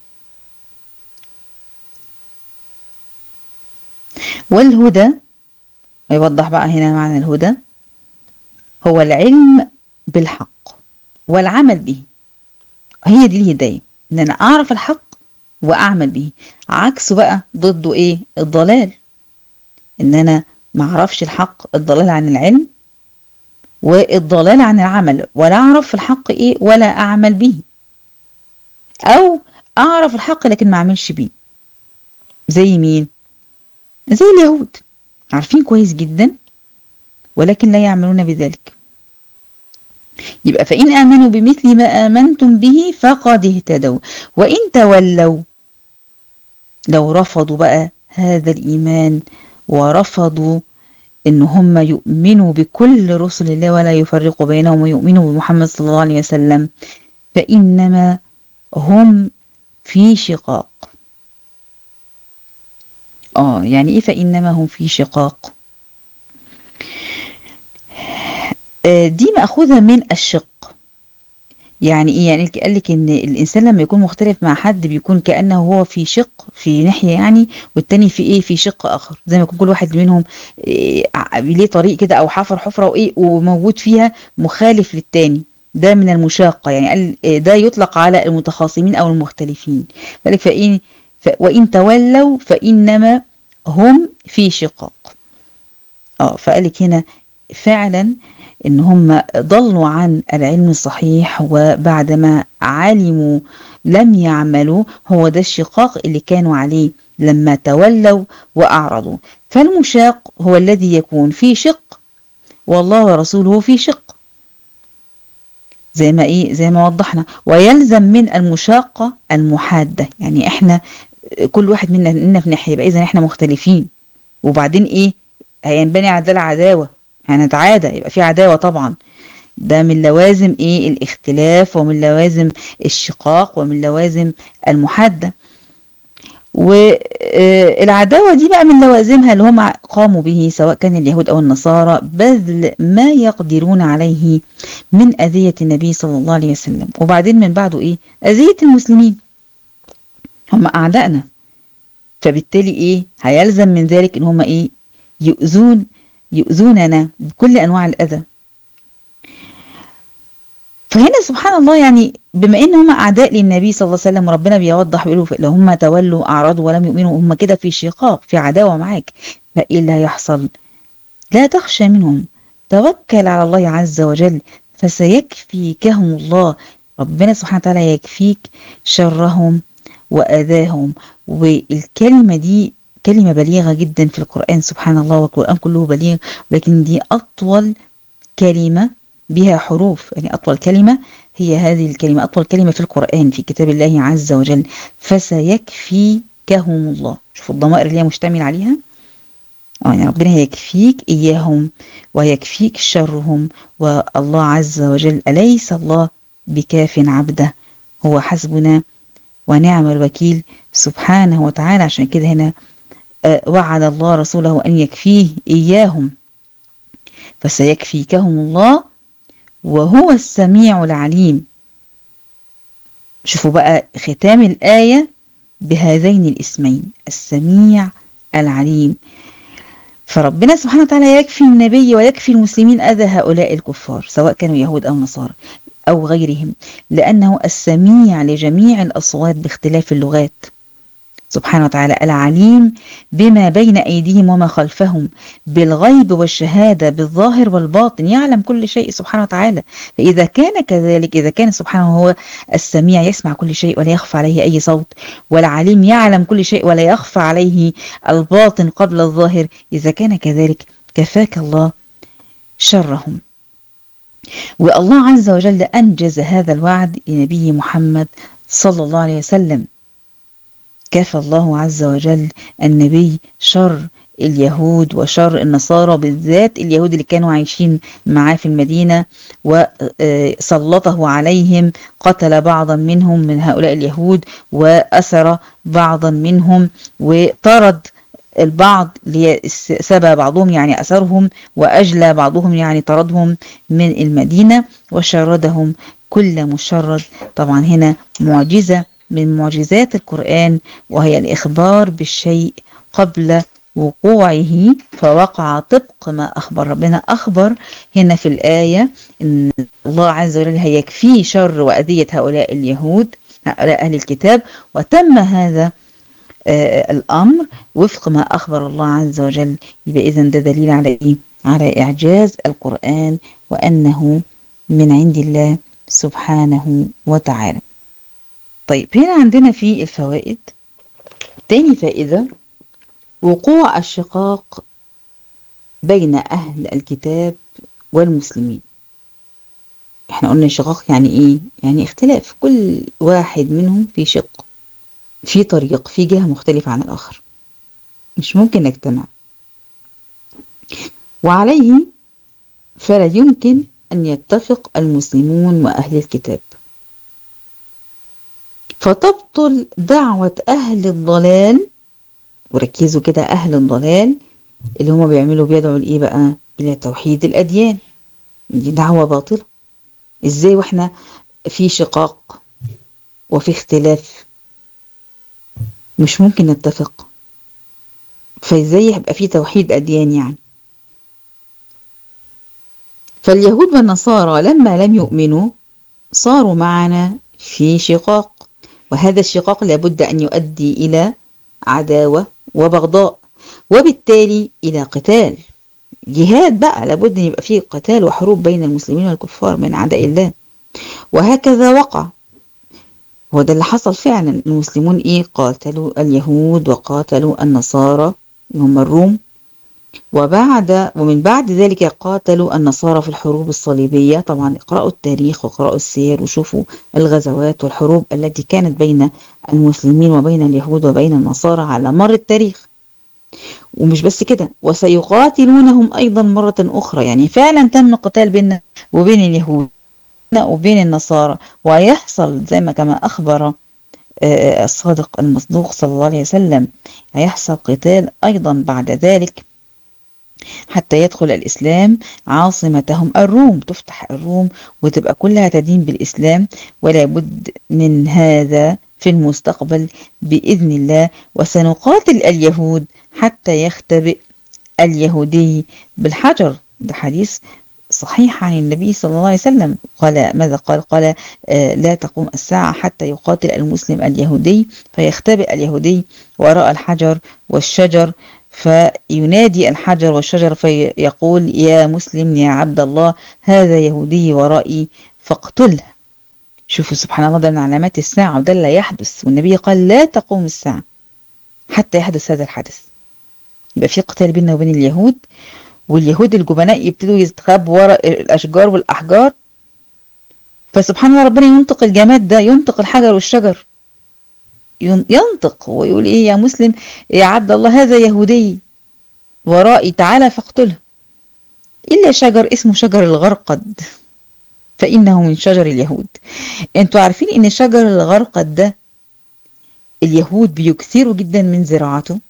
والهدى يوضح بقى هنا معنى الهدى هو العلم بالحق والعمل به هي دي الهداية ان انا اعرف الحق واعمل به عكسه بقى ضده ايه الضلال ان انا ما اعرفش الحق الضلال عن العلم والضلال عن العمل ولا اعرف الحق ايه ولا اعمل به او اعرف الحق لكن ما اعملش بيه زي مين زي اليهود عارفين كويس جدا ولكن لا يعملون بذلك يبقى فإن آمنوا بمثل ما آمنتم به فقد اهتدوا وإن تولوا لو رفضوا بقى هذا الإيمان ورفضوا إن هم يؤمنوا بكل رسل الله ولا يفرقوا بينهم ويؤمنوا بمحمد صلى الله عليه وسلم فإنما هم في شقاق آه يعني إيه فإنما هم في شقاق دي مأخوذة من الشق يعني ايه يعني قال لك ان الانسان لما يكون مختلف مع حد بيكون كانه هو في شق في ناحيه يعني والتاني في ايه في شق اخر زي ما يكون كل واحد منهم إيه ليه طريق كده او حفر حفره وايه وموجود فيها مخالف للتاني ده من المشاقه يعني قال ده يطلق على المتخاصمين او المختلفين قال فإن وان تولوا فانما هم في شقاق اه فقال لك هنا فعلا ان هم ضلوا عن العلم الصحيح وبعدما علموا لم يعملوا هو ده الشقاق اللي كانوا عليه لما تولوا واعرضوا فالمشاق هو الذي يكون في شق والله ورسوله في شق زي ما ايه زي ما وضحنا ويلزم من المشاقه المحاده يعني احنا كل واحد منا منا في ناحيه يبقى اذا احنا مختلفين وبعدين ايه هينبني على عداوه هنتعادى يبقى في عداوة طبعا ده من لوازم ايه الاختلاف ومن لوازم الشقاق ومن لوازم المحادة والعداوة دي بقى من لوازمها اللي هم قاموا به سواء كان اليهود أو النصارى بذل ما يقدرون عليه من أذية النبي صلى الله عليه وسلم وبعدين من بعده إيه أذية المسلمين هم أعدائنا فبالتالي إيه هيلزم من ذلك إن هم إيه يؤذون يؤذوننا بكل أنواع الأذى فهنا سبحان الله يعني بما ان هم اعداء للنبي صلى الله عليه وسلم وربنا بيوضح بيقولوا لو هم تولوا اعرضوا ولم يؤمنوا هم كده في شقاق في عداوه معاك فايه اللي هيحصل لا تخشى منهم توكل على الله عز وجل فسيكفيكهم الله ربنا سبحانه وتعالى يكفيك شرهم وأذاهم والكلمة دي كلمة بليغة جدا في القرآن سبحان الله والقرآن كله بليغ لكن دي أطول كلمة بها حروف يعني أطول كلمة هي هذه الكلمة أطول كلمة في القرآن في كتاب الله عز وجل فسيكفيكهم الله شوفوا الضمائر اللي هي مشتمل عليها يعني ربنا هيكفيك إياهم ويكفيك شرهم والله عز وجل أليس الله بكاف عبده هو حسبنا ونعم الوكيل سبحانه وتعالى عشان كده هنا وعد الله رسوله أن يكفيه إياهم فسيكفيكهم الله وهو السميع العليم شوفوا بقى ختام الآية بهذين الاسمين السميع العليم فربنا سبحانه وتعالى يكفي النبي ويكفي المسلمين أذى هؤلاء الكفار سواء كانوا يهود أو نصارى أو غيرهم لأنه السميع لجميع الأصوات باختلاف اللغات سبحانه وتعالى العليم بما بين أيديهم وما خلفهم بالغيب والشهادة بالظاهر والباطن يعلم كل شيء سبحانه وتعالى فإذا كان كذلك إذا كان سبحانه هو السميع يسمع كل شيء ولا يخفى عليه أي صوت والعليم يعلم كل شيء ولا يخفى عليه الباطن قبل الظاهر إذا كان كذلك كفاك الله شرهم والله عز وجل أنجز هذا الوعد لنبي محمد صلى الله عليه وسلم كفى الله عز وجل النبي شر اليهود وشر النصارى بالذات اليهود اللي كانوا عايشين معاه في المدينة وسلطه عليهم قتل بعضا منهم من هؤلاء اليهود وأسر بعضا منهم وطرد البعض سبى بعضهم يعني أسرهم وأجلى بعضهم يعني طردهم من المدينة وشردهم كل مشرد طبعا هنا معجزة من معجزات القرآن وهي الإخبار بالشيء قبل وقوعه فوقع طبق ما أخبر ربنا أخبر هنا في الآية إن الله عز وجل هيكفيه شر وأذية هؤلاء اليهود هؤلاء أهل الكتاب وتم هذا آه الأمر وفق ما أخبر الله عز وجل يبقى إذا ده دليل على إيه؟ على إعجاز القرآن وأنه من عند الله سبحانه وتعالى طيب هنا عندنا في الفوائد تاني فائدة وقوع الشقاق بين أهل الكتاب والمسلمين احنا قلنا شقاق يعني ايه يعني اختلاف كل واحد منهم في شق في طريق في جهة مختلفة عن الآخر مش ممكن نجتمع وعليه فلا يمكن أن يتفق المسلمون وأهل الكتاب فتبطل دعوة أهل الضلال وركزوا كده أهل الضلال اللي هما بيعملوا بيدعوا لإيه بقى إلى توحيد الأديان دي دعوة باطلة إزاي وإحنا في شقاق وفي اختلاف مش ممكن نتفق فإزاي يبقى في توحيد أديان يعني فاليهود والنصارى لما لم يؤمنوا صاروا معنا في شقاق وهذا الشقاق لابد أن يؤدي إلى عداوة وبغضاء وبالتالي إلى قتال جهاد بقى لابد أن يبقى فيه قتال وحروب بين المسلمين والكفار من أعداء الله وهكذا وقع هو ده اللي حصل فعلا المسلمون إيه قاتلوا اليهود وقاتلوا النصارى هم الروم وبعد ومن بعد ذلك قاتلوا النصارى في الحروب الصليبية طبعا اقرأوا التاريخ وقرأوا السير وشوفوا الغزوات والحروب التي كانت بين المسلمين وبين اليهود وبين النصارى على مر التاريخ ومش بس كده وسيقاتلونهم أيضا مرة أخرى يعني فعلا تم قتال بيننا وبين اليهود وبين النصارى ويحصل زي ما كما أخبر الصادق المصدوق صلى الله عليه وسلم هيحصل قتال أيضا بعد ذلك حتى يدخل الإسلام عاصمتهم الروم تفتح الروم وتبقى كلها تدين بالإسلام ولا بد من هذا في المستقبل بإذن الله وسنقاتل اليهود حتى يختبئ اليهودي بالحجر ده حديث الصحيحة عن النبي صلى الله عليه وسلم قال ماذا قال قال آه لا تقوم الساعة حتى يقاتل المسلم اليهودي فيختبئ اليهودي وراء الحجر والشجر فينادي الحجر والشجر فيقول يا مسلم يا عبد الله هذا يهودي ورائي فاقتله شوفوا سبحان الله ده من علامات الساعة وده اللي يحدث والنبي قال لا تقوم الساعة حتى يحدث هذا الحدث يبقى في قتال بيننا وبين اليهود واليهود الجبناء يبتدوا يستخبوا وراء الأشجار والأحجار فسبحان الله ربنا ينطق الجماد ده ينطق الحجر والشجر ينطق ويقول ايه يا مسلم يا عبد الله هذا يهودي ورائي تعالى فاقتله إلا شجر اسمه شجر الغرقد فإنه من شجر اليهود انتوا عارفين ان شجر الغرقد ده اليهود بيكثروا جدا من زراعته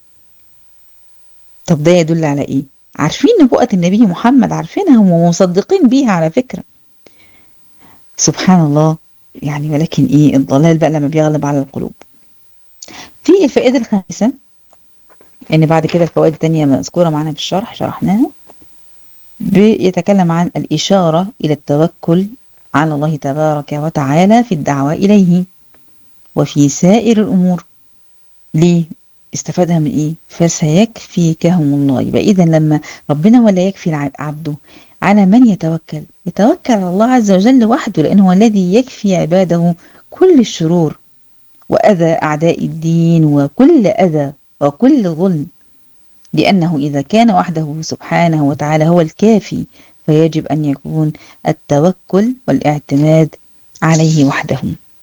طب ده يدل على ايه عارفين نبوءة النبي محمد عارفينها ومصدقين بيها على فكرة سبحان الله يعني ولكن ايه الضلال بقى لما بيغلب على القلوب في الفائدة الخامسة ان بعد كده الفوائد التانية مذكورة معنا في الشرح شرحناها بيتكلم عن الإشارة إلى التوكل على الله تبارك وتعالى في الدعوة إليه وفي سائر الأمور ليه؟ استفادها من إيه؟ فسيكفيكهم الله يبقى إذا لما ربنا ولا يكفي عبده على من يتوكل يتوكل على الله عز وجل وحده لأنه هو الذي يكفي عباده كل الشرور وأذى أعداء الدين وكل أذى وكل ظلم لأنه إذا كان وحده سبحانه وتعالى هو الكافي فيجب أن يكون التوكل والاعتماد عليه وحده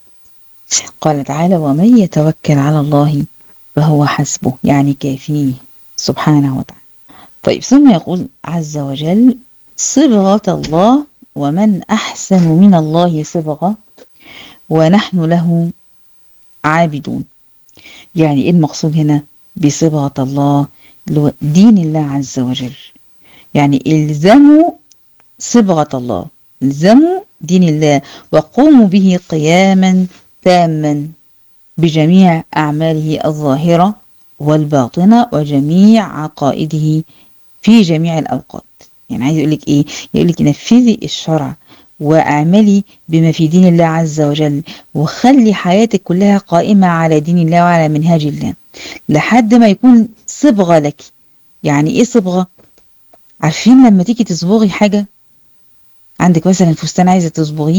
قال تعالى ومن يتوكل على الله فهو حسبه يعني كافيه سبحانه وتعالى طيب ثم يقول عز وجل صبغة الله ومن أحسن من الله صبغة ونحن له عابدون يعني إيه المقصود هنا بصبغة الله دين الله عز وجل يعني الزموا صبغة الله الزموا دين الله وقوموا به قياما تاما بجميع أعماله الظاهرة والباطنة وجميع عقائده في جميع الأوقات يعني عايز يقول لك إيه يقول لك نفذي الشرع واعملي بما في دين الله عز وجل وخلي حياتك كلها قائمة على دين الله وعلى منهاج الله لحد ما يكون صبغة لك يعني ايه صبغة عارفين لما تيجي تصبغي حاجة عندك مثلا فستان عايزة تصبغيه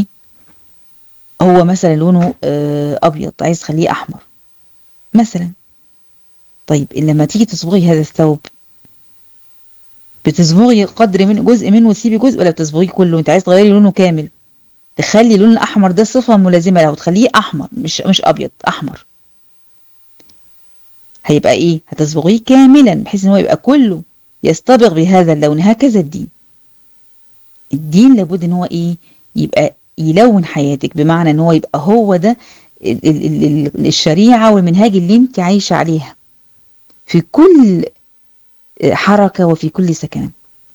هو مثلا لونه ابيض عايز تخليه احمر مثلا طيب لما تيجي تصبغي هذا الثوب بتصبغي قدر من جزء منه وتسيبي جزء ولا بتصبغيه كله انت عايز تغيري لونه كامل تخلي اللون الاحمر ده صفه ملازمه له تخليه احمر مش مش ابيض احمر هيبقى ايه هتصبغيه كاملا بحيث ان هو يبقى كله يصطبغ بهذا اللون هكذا الدين الدين لابد ان هو ايه يبقى يلون حياتك بمعنى ان هو يبقى هو ده الشريعه والمنهاج اللي انت عايشه عليها في كل حركة وفي كل سكن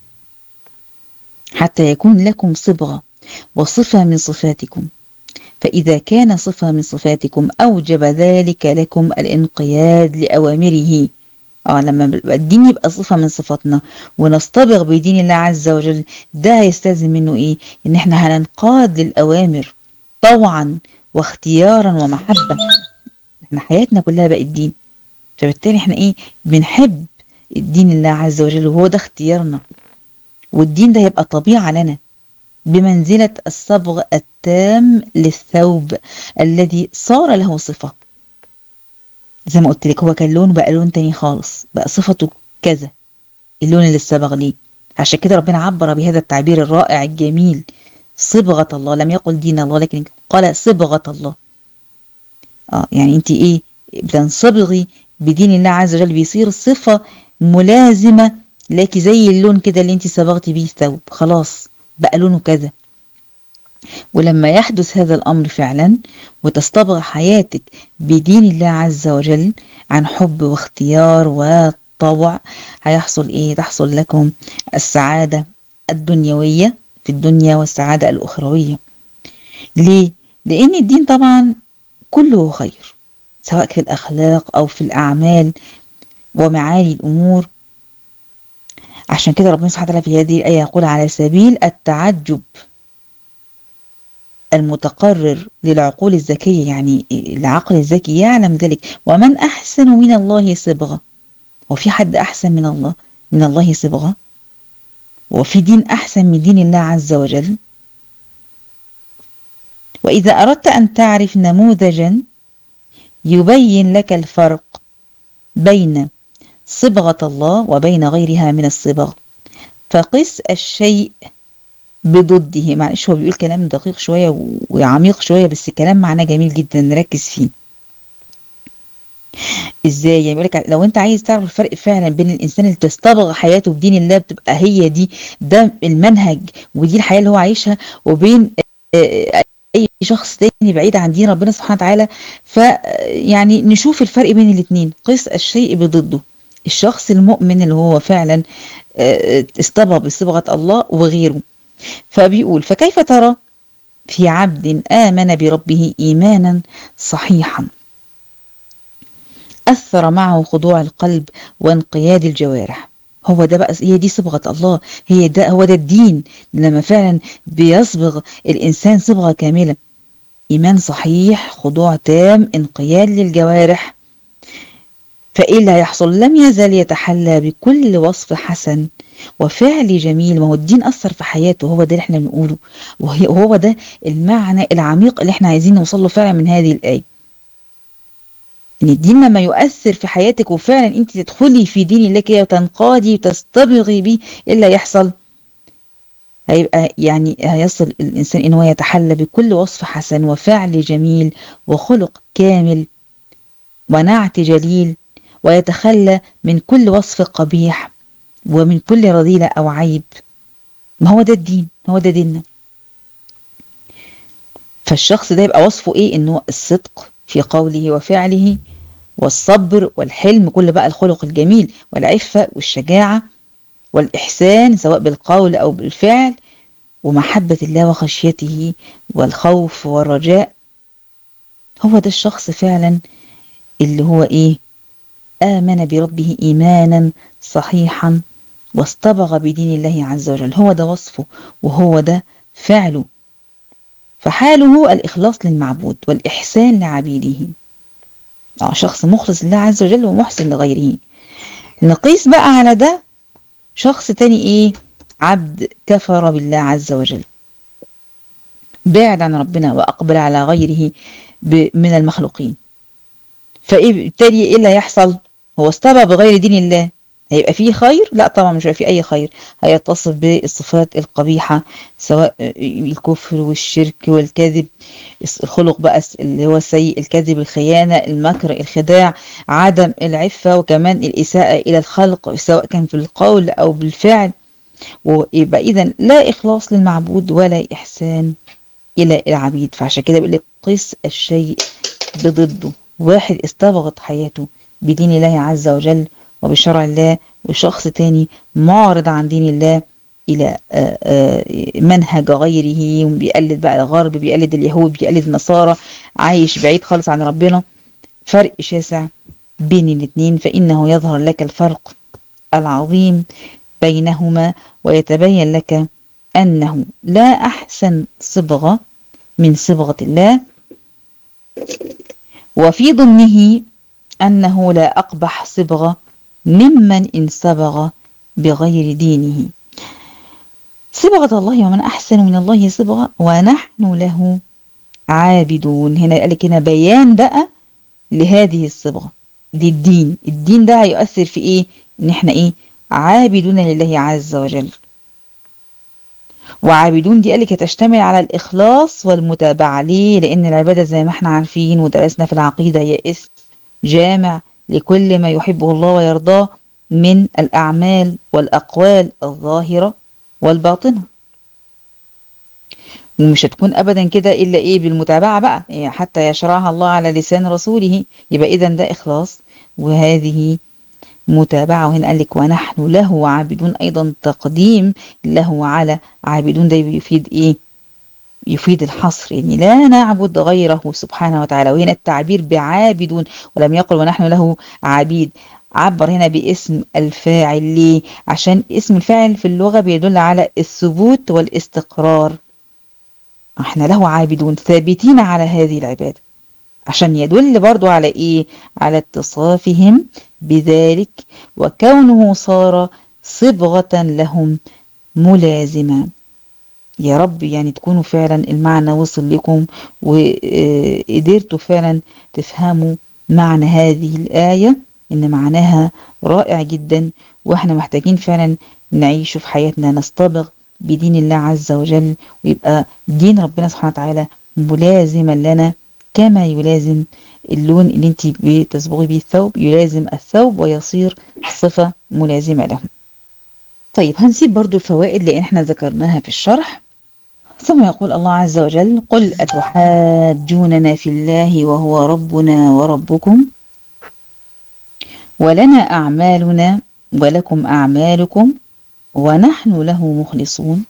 حتى يكون لكم صبغة وصفة من صفاتكم فإذا كان صفة من صفاتكم أوجب ذلك لكم الانقياد لأوامره اه لما الدين يبقى صفة من صفاتنا ونصطبغ بدين الله عز وجل ده هيستلزم منه ايه ان احنا هننقاد للأوامر طوعا واختيارا ومحبة احنا حياتنا كلها بقت دين فبالتالي احنا ايه بنحب الدين الله عز وجل وهو ده اختيارنا والدين ده يبقى طبيعة لنا بمنزلة الصبغ التام للثوب الذي صار له صفة زي ما قلت لك هو كان لون بقى لون تاني خالص بقى صفته كذا اللون اللي الصبغ ليه عشان كده ربنا عبر بهذا التعبير الرائع الجميل صبغة الله لم يقل دين الله لكن قال صبغة الله اه يعني انت ايه بتنصبغي بدين الله عز وجل بيصير صفة ملازمة لك زي اللون كده اللي انت صبغتي بيه الثوب خلاص بقى لونه كذا ولما يحدث هذا الأمر فعلا وتصطبغ حياتك بدين الله عز وجل عن حب واختيار وطوع هيحصل ايه تحصل لكم السعادة الدنيوية في الدنيا والسعادة الأخروية ليه؟ لأن الدين طبعا كله خير سواء في الأخلاق أو في الأعمال ومعالي الأمور عشان كده ربنا سبحانه وتعالى في هذه الآية يقول على سبيل التعجب المتقرر للعقول الذكية يعني العقل الذكي يعلم ذلك ومن أحسن من الله صبغة وفي حد أحسن من الله من الله صبغة وفي دين أحسن من دين الله عز وجل وإذا أردت أن تعرف نموذجا يبين لك الفرق بين صبغة الله وبين غيرها من الصبغ فقس الشيء بضده معلش هو بيقول كلام دقيق شوية وعميق شوية بس كلام معناه جميل جدا نركز فيه ازاي يعني بيقول لك لو انت عايز تعرف الفرق فعلا بين الانسان اللي بتستبغ حياته بدين الله بتبقى هي دي ده المنهج ودي الحياه اللي هو عايشها وبين اي شخص تاني بعيد عن دين ربنا سبحانه وتعالى فيعني نشوف الفرق بين الاثنين قس الشيء بضده الشخص المؤمن اللي هو فعلا استبغى بصبغه الله وغيره فبيقول فكيف ترى في عبد آمن بربه إيمانا صحيحا أثر معه خضوع القلب وانقياد الجوارح هو ده بقى هي دي صبغة الله هي ده هو ده الدين لما فعلا بيصبغ الإنسان صبغة كاملة إيمان صحيح خضوع تام انقياد للجوارح فإيه اللي هيحصل لم يزل يتحلى بكل وصف حسن وفعل جميل ما هو الدين أثر في حياته هو ده اللي احنا بنقوله وهو ده المعنى العميق اللي احنا عايزين نوصل له فعلا من هذه الآية ان الدين لما يؤثر في حياتك وفعلا انت تدخلي في دين الله كده وتنقادي وتستبغي بيه ايه اللي هيحصل هيبقى يعني هيصل الانسان ان هو يتحلى بكل وصف حسن وفعل جميل وخلق كامل ونعت جليل ويتخلى من كل وصف قبيح ومن كل رذيلة أو عيب ما هو ده الدين هو ده ديننا فالشخص ده يبقى وصفه ايه انه الصدق في قوله وفعله والصبر والحلم كل بقى الخلق الجميل والعفة والشجاعة والإحسان سواء بالقول أو بالفعل ومحبة الله وخشيته والخوف والرجاء هو ده الشخص فعلا اللي هو ايه آمن بربه إيمانا صحيحا واصطبغ بدين الله عز وجل هو ده وصفه وهو ده فعله فحاله الإخلاص للمعبود والإحسان لعبيده آه شخص مخلص لله عز وجل ومحسن لغيره نقيس بقى على ده شخص تاني ايه عبد كفر بالله عز وجل بعد عن ربنا وأقبل على غيره من المخلوقين فايه بالتالي ايه اللي هيحصل هو استبى بغير دين الله هيبقى فيه خير لا طبعا مش هيبقى فيه اي خير هيتصف بالصفات القبيحة سواء الكفر والشرك والكذب الخلق بقى اللي هو السيء الكذب الخيانة المكر الخداع عدم العفة وكمان الإساءة إلى الخلق سواء كان في القول أو بالفعل ويبقى إذا لا إخلاص للمعبود ولا إحسان إلى العبيد فعشان كده بيقول لك قس الشيء بضده واحد استبغت حياته بدين الله عز وجل وبشرع الله وشخص تاني معرض عن دين الله إلى منهج غيره بيقلد بقى الغرب بيقلد اليهود بيقلد النصارى عايش بعيد خالص عن ربنا فرق شاسع بين الاثنين فإنه يظهر لك الفرق العظيم بينهما ويتبين لك أنه لا أحسن صبغة من صبغة الله وفي ضمنه أنه لا أقبح صبغة ممن إن صبغ بغير دينه صبغة الله ومن أحسن من الله صبغة ونحن له عابدون هنا قال لك هنا بيان بقى لهذه الصبغة للدين الدين ده هيؤثر في ايه ان احنا ايه عابدون لله عز وجل وعابدون دي قالك تشتمل على الإخلاص والمتابعة ليه لأن العبادة زي ما احنا عارفين ودرسنا في العقيدة هي اسم جامع لكل ما يحبه الله ويرضاه من الأعمال والأقوال الظاهرة والباطنة ومش هتكون أبدا كده إلا إيه بالمتابعة بقى يعني حتى يشرعها الله على لسان رسوله يبقى إذا ده إخلاص وهذه متابعة وهنا قال لك ونحن له عابدون أيضا تقديم له على عابدون ده يفيد إيه يفيد الحصر يعني لا نعبد غيره سبحانه وتعالى وهنا التعبير بعابدون ولم يقل ونحن له عبيد عبر هنا باسم الفاعل ليه عشان اسم الفاعل في اللغة بيدل على الثبوت والاستقرار احنا له عابدون ثابتين على هذه العبادة عشان يدل برضو على ايه على اتصافهم بذلك وكونه صار صبغة لهم ملازمة يا رب يعني تكونوا فعلا المعنى وصل لكم وقدرتوا فعلا تفهموا معنى هذه الآية إن معناها رائع جدا وإحنا محتاجين فعلا نعيشه في حياتنا نصطبغ بدين الله عز وجل ويبقى دين ربنا سبحانه وتعالى ملازما لنا كما يلازم اللون اللي انت بتصبغي به الثوب يلازم الثوب ويصير صفة ملازمة له طيب هنسيب برضو الفوائد لأن احنا ذكرناها في الشرح ثم يقول الله عز وجل قل أتحاجوننا في الله وهو ربنا وربكم ولنا أعمالنا ولكم أعمالكم ونحن له مخلصون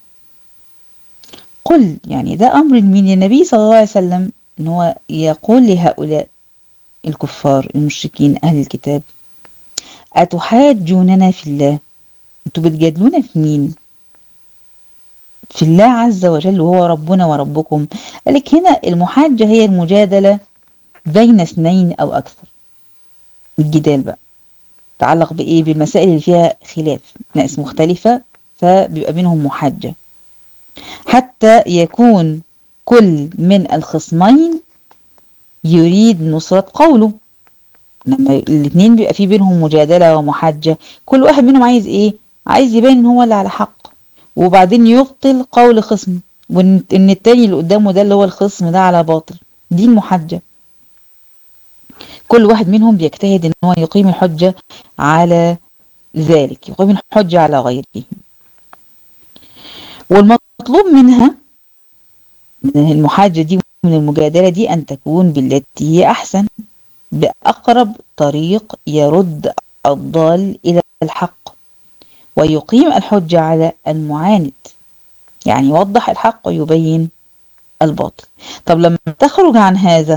قل يعني ده أمر من النبي صلى الله عليه وسلم ان هو يقول لهؤلاء الكفار المشركين أهل الكتاب أتحاجوننا في الله انتوا بتجادلونا في مين في الله عز وجل وهو ربنا وربكم لك هنا المحاجة هي المجادلة بين اثنين أو أكثر الجدال بقى تعلق بإيه بالمسائل اللي فيها خلاف ناس مختلفة فبيبقى بينهم محاجة حتى يكون كل من الخصمين يريد نصرة قوله لما الاثنين بيبقى في بينهم مجادلة ومحاجة كل واحد منهم عايز ايه عايز يبين ان هو اللي على حق وبعدين يبطل قول خصم وان التاني اللي قدامه ده اللي هو الخصم ده على باطل دي المحجة كل واحد منهم بيجتهد ان هو يقيم الحجة على ذلك يقيم الحجة على غيره والمطلوب منها من المحاجة دي من المجادلة دي أن تكون بالتي هي أحسن بأقرب طريق يرد الضال إلى الحق ويقيم الحجة على المعاند يعني يوضح الحق ويبين الباطل طب لما تخرج عن هذا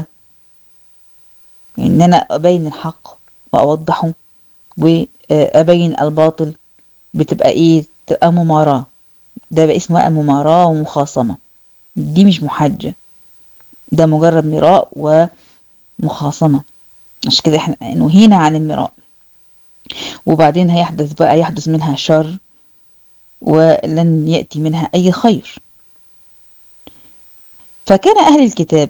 ان انا ابين الحق واوضحه وابين الباطل بتبقى ايه تبقى مماراة ده بقى اسمها مماراة ومخاصمة دي مش محجة ده مجرد مراء ومخاصمة عشان كده احنا نهينا عن المراء وبعدين هيحدث بقى يحدث منها شر ولن يأتي منها أي خير فكان أهل الكتاب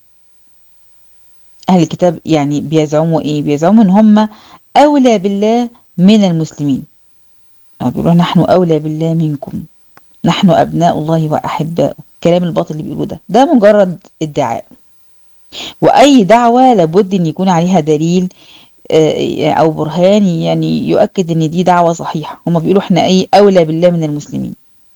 أهل الكتاب يعني بيزعموا إيه بيزعموا إن هم أولى بالله من المسلمين بيقولوا نحن أولى بالله منكم نحن أبناء الله وأحباؤه كلام الباطل اللي بيقولوه ده ده مجرد ادعاء وأي دعوة لابد أن يكون عليها دليل أو برهان يعني يؤكد أن دي دعوة صحيحة هم بيقولوا احنا أي أولى بالله من المسلمين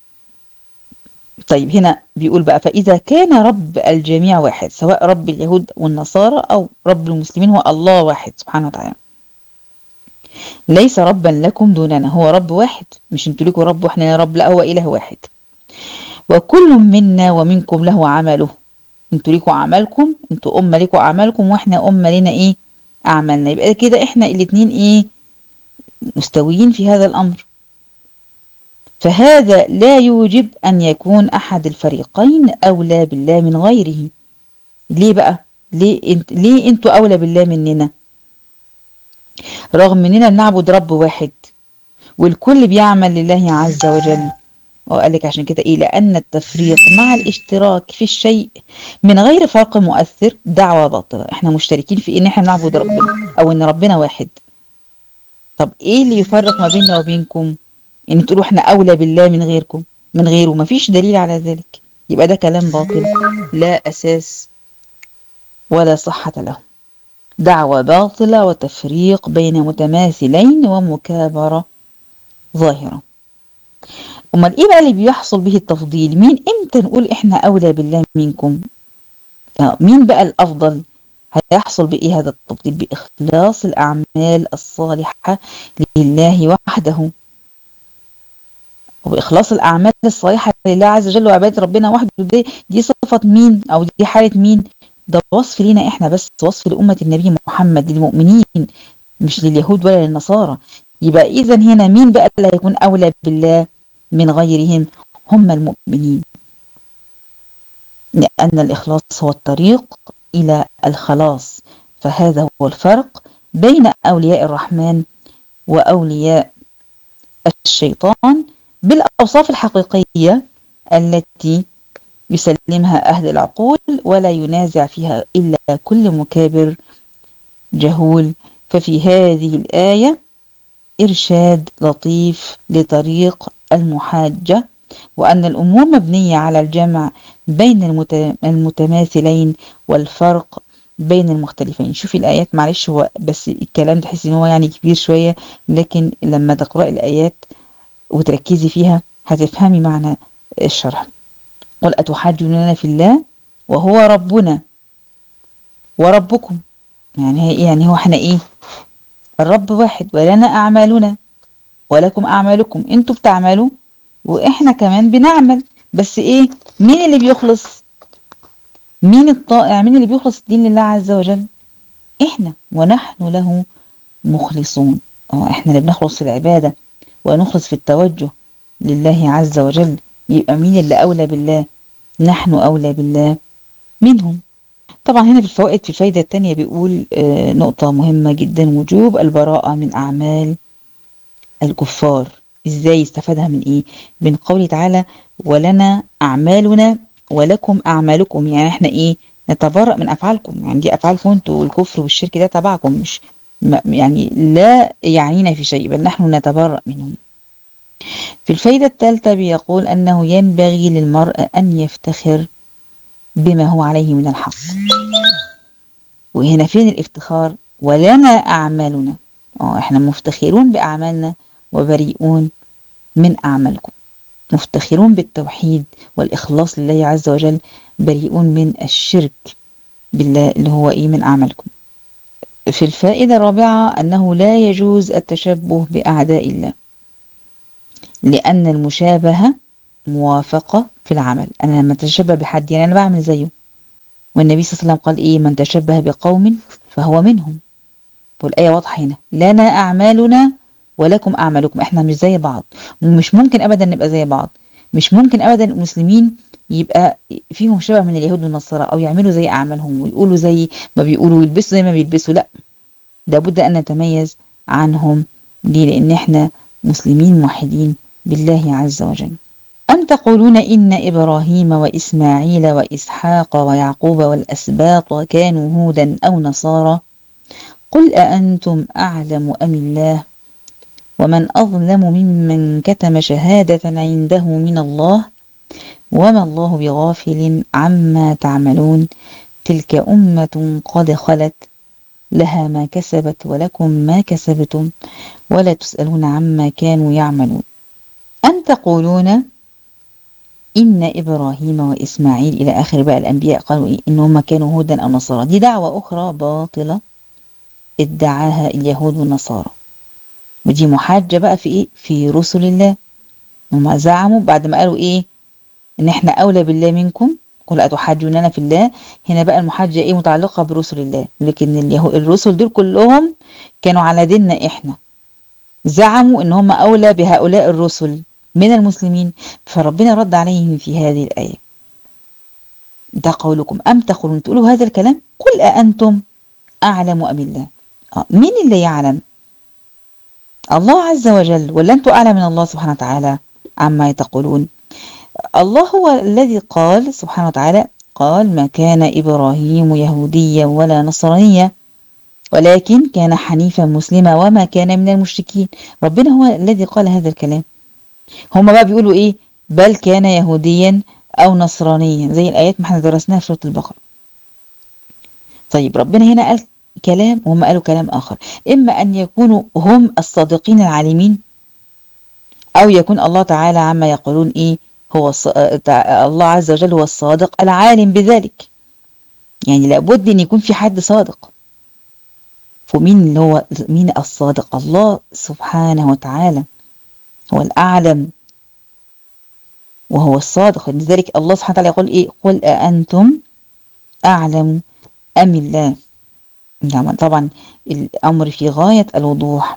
طيب هنا بيقول بقى فإذا كان رب الجميع واحد سواء رب اليهود والنصارى أو رب المسلمين هو الله واحد سبحانه وتعالى ليس ربا لكم دوننا هو رب واحد مش انتوا لكم رب واحنا يا رب لا هو إله واحد وكل منا ومنكم له عمله انتوا ليكوا اعمالكم انتوا امه ليكوا اعمالكم واحنا امه لنا ايه اعمالنا يبقى كده احنا الاتنين ايه مستويين في هذا الامر فهذا لا يوجب ان يكون احد الفريقين اولى بالله من غيره ليه بقى ليه انت ليه انتوا اولى بالله مننا رغم اننا بنعبد رب واحد والكل بيعمل لله عز وجل وقال لك عشان كده ايه لان التفريق مع الاشتراك في الشيء من غير فرق مؤثر دعوة باطلة احنا مشتركين في ان احنا نعبد ربنا او ان ربنا واحد طب ايه اللي يفرق ما بيننا وبينكم ان تقولوا احنا اولى بالله من غيركم من غيره مفيش دليل على ذلك يبقى ده كلام باطل لا اساس ولا صحة له دعوة باطلة وتفريق بين متماثلين ومكابرة ظاهرة امال ايه بقى اللي بيحصل به التفضيل مين امتى نقول احنا اولى بالله منكم مين بقى الافضل هيحصل بايه هذا التفضيل باخلاص الاعمال الصالحه لله وحده وباخلاص الاعمال الصالحه لله عز وجل وعباده ربنا وحده دي, دي صفه مين او دي حاله مين ده وصف لينا احنا بس وصف لامه النبي محمد للمؤمنين مش لليهود ولا للنصارى يبقى إذا هنا مين بقى اللي هيكون أولى بالله من غيرهم هم المؤمنين لأن الإخلاص هو الطريق إلى الخلاص فهذا هو الفرق بين أولياء الرحمن وأولياء الشيطان بالأوصاف الحقيقية التي يسلمها أهل العقول ولا ينازع فيها إلا كل مكابر جهول ففي هذه الآية إرشاد لطيف لطريق المحاجة وأن الأمور مبنية على الجمع بين المتماثلين والفرق بين المختلفين شوفي الآيات معلش هو بس الكلام تحسي إن هو يعني كبير شوية لكن لما تقرأي الآيات وتركزي فيها هتفهمي معنى الشرح قل أتحاجوننا في الله وهو ربنا وربكم يعني يعني هو احنا ايه الرب واحد ولنا أعمالنا ولكم أعمالكم انتوا بتعملوا وإحنا كمان بنعمل بس إيه مين اللي بيخلص مين الطائع مين اللي بيخلص الدين لله عز وجل إحنا ونحن له مخلصون اه إحنا اللي بنخلص العبادة ونخلص في التوجه لله عز وجل يبقى مين اللي أولى بالله نحن أولى بالله منهم طبعا هنا في الفوائد في الفايدة الثانية بيقول آه نقطة مهمة جدا وجوب البراءة من أعمال الكفار ازاي استفادها من ايه من قوله تعالى ولنا اعمالنا ولكم اعمالكم يعني احنا ايه نتبرأ من افعالكم يعني دي افعالكم انتوا والكفر والشرك ده تبعكم مش يعني لا يعنينا في شيء بل نحن نتبرأ منهم في الفايدة الثالثة بيقول أنه ينبغي للمرء أن يفتخر بما هو عليه من الحق وهنا فين الافتخار ولنا أعمالنا اه احنا مفتخرون بأعمالنا وبريئون من أعمالكم مفتخرون بالتوحيد والإخلاص لله عز وجل بريئون من الشرك بالله اللي هو إيه من أعمالكم في الفائدة الرابعة أنه لا يجوز التشبه بأعداء الله لأن المشابهة موافقة في العمل أنا لما أتشبه بحد يعني أنا بعمل زيه والنبي صلى الله عليه وسلم قال إيه من تشبه بقوم فهو منهم والآية واضحة هنا لنا أعمالنا ولكم أعمالكم إحنا مش زي بعض ومش ممكن أبدا نبقى زي بعض مش ممكن أبدا المسلمين يبقى فيهم شبه من اليهود والنصارى أو يعملوا زي أعمالهم ويقولوا زي ما بيقولوا ويلبسوا زي ما بيلبسوا لا لابد أن نتميز عنهم ليه لأن إحنا مسلمين موحدين بالله عز وجل أم تقولون إن إبراهيم وإسماعيل وإسحاق ويعقوب والأسباط كانوا هودا أو نصارى قل أأنتم أعلم أم الله ومن أظلم ممن كتم شهادة عنده من الله وما الله بغافل عما تعملون تلك أمة قد خلت لها ما كسبت ولكم ما كسبتم ولا تسألون عما كانوا يعملون أم تقولون إن إبراهيم وإسماعيل إلى آخر بقى الأنبياء قالوا إيه إنهم كانوا هودا أو نصارى دي دعوة أخرى باطلة ادعاها اليهود والنصارى ودي محاجة بقى في إيه في رسل الله هم زعموا بعد ما قالوا إيه إن إحنا أولى بالله منكم قل أتحاجوننا في الله هنا بقى المحاجة إيه متعلقة برسل الله لكن اليهود الرسل دول كلهم كانوا على ديننا إحنا زعموا إن هم أولى بهؤلاء الرسل من المسلمين فربنا رد عليهم في هذه الآية ده قولكم أم تقولون تقولوا هذا الكلام قل أأنتم أعلم أم الله آه مين اللي يعلم الله عز وجل ولا أنتم أعلم من الله سبحانه وتعالى عما تقولون الله هو الذي قال سبحانه وتعالى قال ما كان إبراهيم يهوديا ولا نصرانيا ولكن كان حنيفا مسلما وما كان من المشركين ربنا هو الذي قال هذا الكلام هما بقى بيقولوا ايه بل كان يهوديا او نصرانيا زي الايات ما احنا درسناها في سوره البقره طيب ربنا هنا قال كلام وهم قالوا كلام اخر اما ان يكونوا هم الصادقين العالمين او يكون الله تعالى عما يقولون ايه هو الله عز وجل هو الصادق العالم بذلك يعني لابد ان يكون في حد صادق ومين اللي هو مين الصادق الله سبحانه وتعالى هو الأعلم وهو الصادق لذلك الله سبحانه وتعالى يقول إيه قل أأنتم أعلم أم الله نعم طبعا الأمر في غاية الوضوح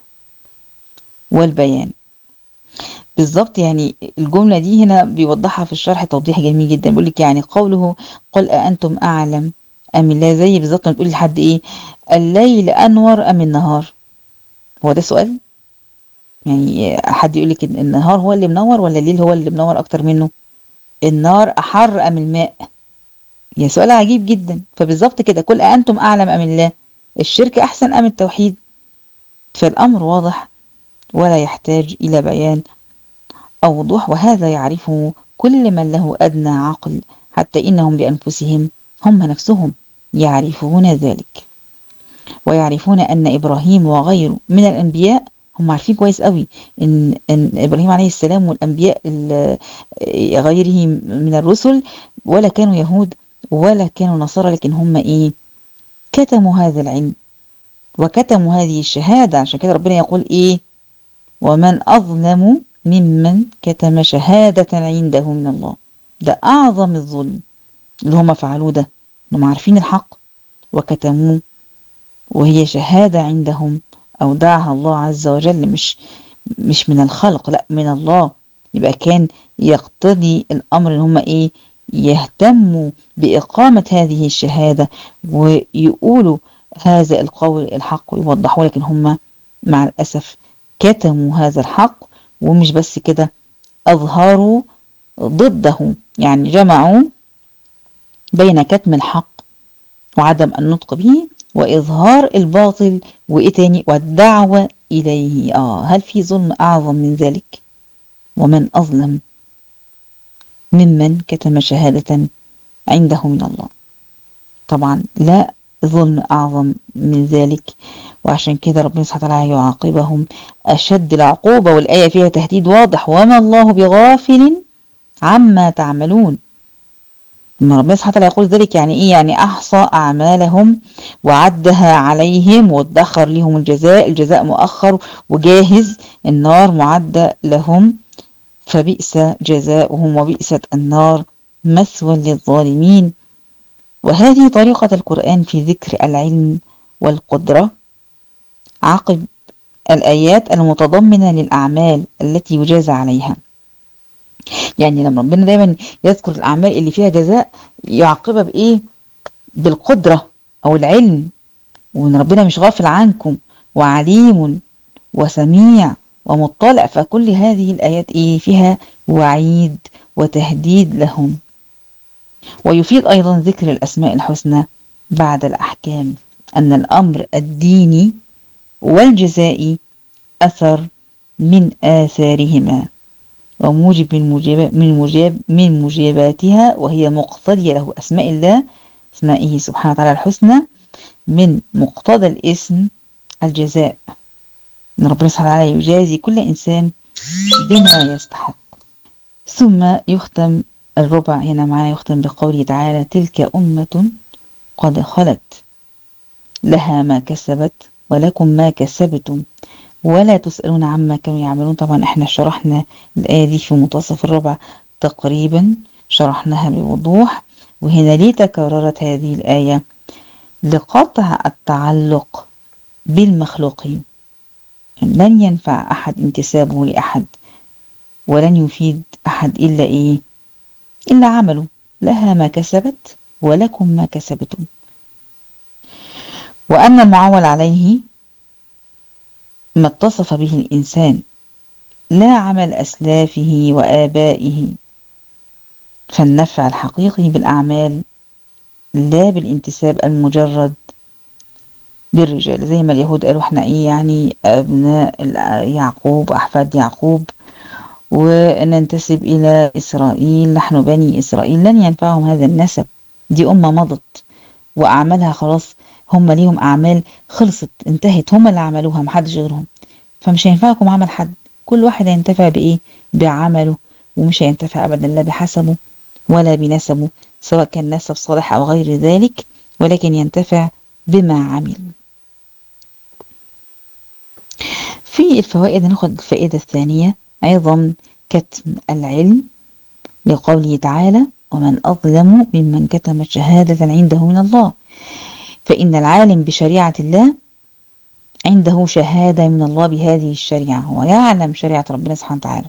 والبيان بالظبط يعني الجملة دي هنا بيوضحها في الشرح توضيح جميل جدا بيقول لك يعني قوله قل أأنتم أعلم أم الله زي بالظبط ما تقول لحد إيه الليل أنور أم النهار هو ده سؤال يعني حد يقول لك النهار هو اللي منور ولا الليل هو اللي منور أكتر منه النار أحر أم الماء يا سؤال عجيب جدا فبالظبط كده قل أأنتم أعلم أم الله الشرك أحسن أم التوحيد فالأمر واضح ولا يحتاج إلى بيان أو وضوح وهذا يعرفه كل من له أدنى عقل حتى إنهم بأنفسهم هم نفسهم يعرفون ذلك ويعرفون أن إبراهيم وغيره من الأنبياء هم عارفين كويس قوي إن, إن إبراهيم عليه السلام والأنبياء غيره من الرسل ولا كانوا يهود ولا كانوا نصارى لكن هم إيه كتموا هذا العلم وكتموا هذه الشهادة عشان كده ربنا يقول إيه ومن أظلم ممن كتم شهادة عنده من الله ده أعظم الظلم اللي هم فعلوه ده انهم عارفين الحق وكتموه وهي شهادة عندهم أودعها الله عز وجل مش مش من الخلق لا من الله يبقى كان يقتضي الأمر إن هم إيه يهتموا بإقامة هذه الشهادة ويقولوا هذا القول الحق ويوضحوا لكن هم مع الأسف كتموا هذا الحق ومش بس كده أظهروا ضده يعني جمعوا بين كتم الحق وعدم النطق به وإظهار الباطل وإيه تاني والدعوة إليه آه هل في ظلم أعظم من ذلك ومن أظلم ممن كتم شهادة عنده من الله طبعا لا ظلم أعظم من ذلك وعشان كده ربنا سبحانه وتعالى يعاقبهم أشد العقوبة والآية فيها تهديد واضح وما الله بغافل عما تعملون لما ربنا سبحانه وتعالى يقول ذلك يعني إيه يعني أحصى أعمالهم وعدها عليهم وادخر لهم الجزاء الجزاء مؤخر وجاهز النار معدة لهم فبئس جزاؤهم وبئست النار مثوى للظالمين وهذه طريقة القرآن في ذكر العلم والقدرة عقب الآيات المتضمنة للأعمال التي يجازى عليها يعني لما ربنا دايما يذكر الأعمال اللي فيها جزاء يعقبها بإيه بالقدرة أو العلم وإن ربنا مش غافل عنكم وعليم وسميع ومطلع فكل هذه الآيات إيه فيها وعيد وتهديد لهم ويفيد أيضا ذكر الأسماء الحسنى بعد الأحكام أن الأمر الديني والجزائي أثر من آثارهما وموجب من موجب من موجب من موجباتها وهي مقتضية له أسماء الله أسمائه سبحانه وتعالى الحسنى من مقتضى الاسم الجزاء إن ربنا سبحانه وتعالى يجازي كل إنسان بما يستحق ثم يختم الربع هنا معانا يختم بقوله تعالى تلك أمة قد خلت لها ما كسبت ولكم ما كسبتم ولا تسألون عما كانوا يعملون طبعا احنا شرحنا الآية دي في منتصف الربع تقريبا شرحناها بوضوح وهنا ليه تكررت هذه الآية لقطع التعلق بالمخلوقين لن ينفع أحد انتسابه لأحد ولن يفيد أحد إلا إيه إلا عمله لها ما كسبت ولكم ما كسبتم وأن المعول عليه ما اتصف به الإنسان لا عمل أسلافه وآبائه فالنفع الحقيقي بالأعمال لا بالانتساب المجرد للرجال زي ما اليهود قالوا احنا ايه يعني ابناء يعقوب احفاد يعقوب وننتسب الى اسرائيل نحن بني اسرائيل لن ينفعهم هذا النسب دي امه مضت واعمالها خلاص هم ليهم اعمال خلصت انتهت هم اللي عملوها محدش غيرهم فمش هينفعكم عمل حد كل واحد هينتفع بايه بعمله ومش هينتفع ابدا لا بحسبه ولا بنسبه سواء كان نسب صالح او غير ذلك ولكن ينتفع بما عمل في الفوائد ناخد الفائدة الثانية أيضا كتم العلم لقوله تعالى ومن أظلم ممن كتم شهادة عنده من الله فإن العالم بشريعة الله عنده شهادة من الله بهذه الشريعة هو يعلم شريعة ربنا سبحانه وتعالى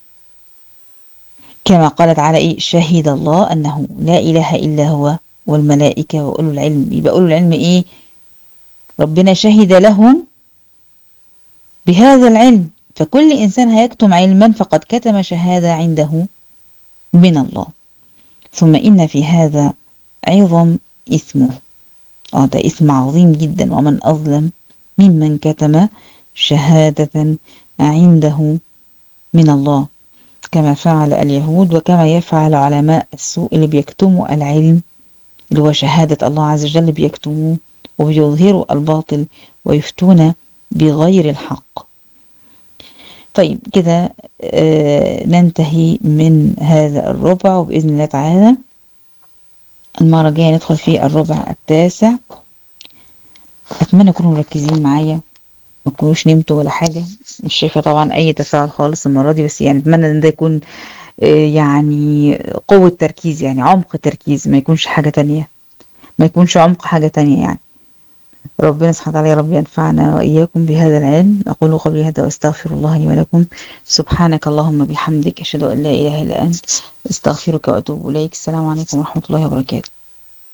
كما قال تعالى إيه شهد الله أنه لا إله إلا هو والملائكة وأولو العلم يبقى أولو العلم إيه ربنا شهد لهم بهذا العلم فكل إنسان هيكتم علما فقد كتم شهادة عنده من الله ثم إن في هذا عظم إثمه آه ده إثم عظيم جدا ومن أظلم ممن كتم شهادة عنده من الله كما فعل اليهود وكما يفعل علماء السوء اللي بيكتموا العلم اللي هو شهادة الله عز وجل بيكتموه وبيظهروا الباطل ويفتون بغير الحق طيب كده آه ننتهي من هذا الربع وبإذن الله تعالى المرة الجاية ندخل في الربع التاسع أتمنى تكونوا مركزين معايا ما تكونوش نمتوا ولا حاجة مش شايفة طبعا أي تفاعل خالص المرة دي بس يعني أتمنى إن ده يكون آه يعني قوة تركيز يعني عمق تركيز ما يكونش حاجة تانية ما يكونش عمق حاجة تانية يعني ربنا سبحانه وتعالى يا رب ينفعنا وإياكم بهذا العلم أقول قولي هذا وأستغفر الله لي ولكم سبحانك اللهم بحمدك أشهد أن لا إله إلا أنت أستغفرك وأتوب إليك السلام عليكم ورحمة الله وبركاته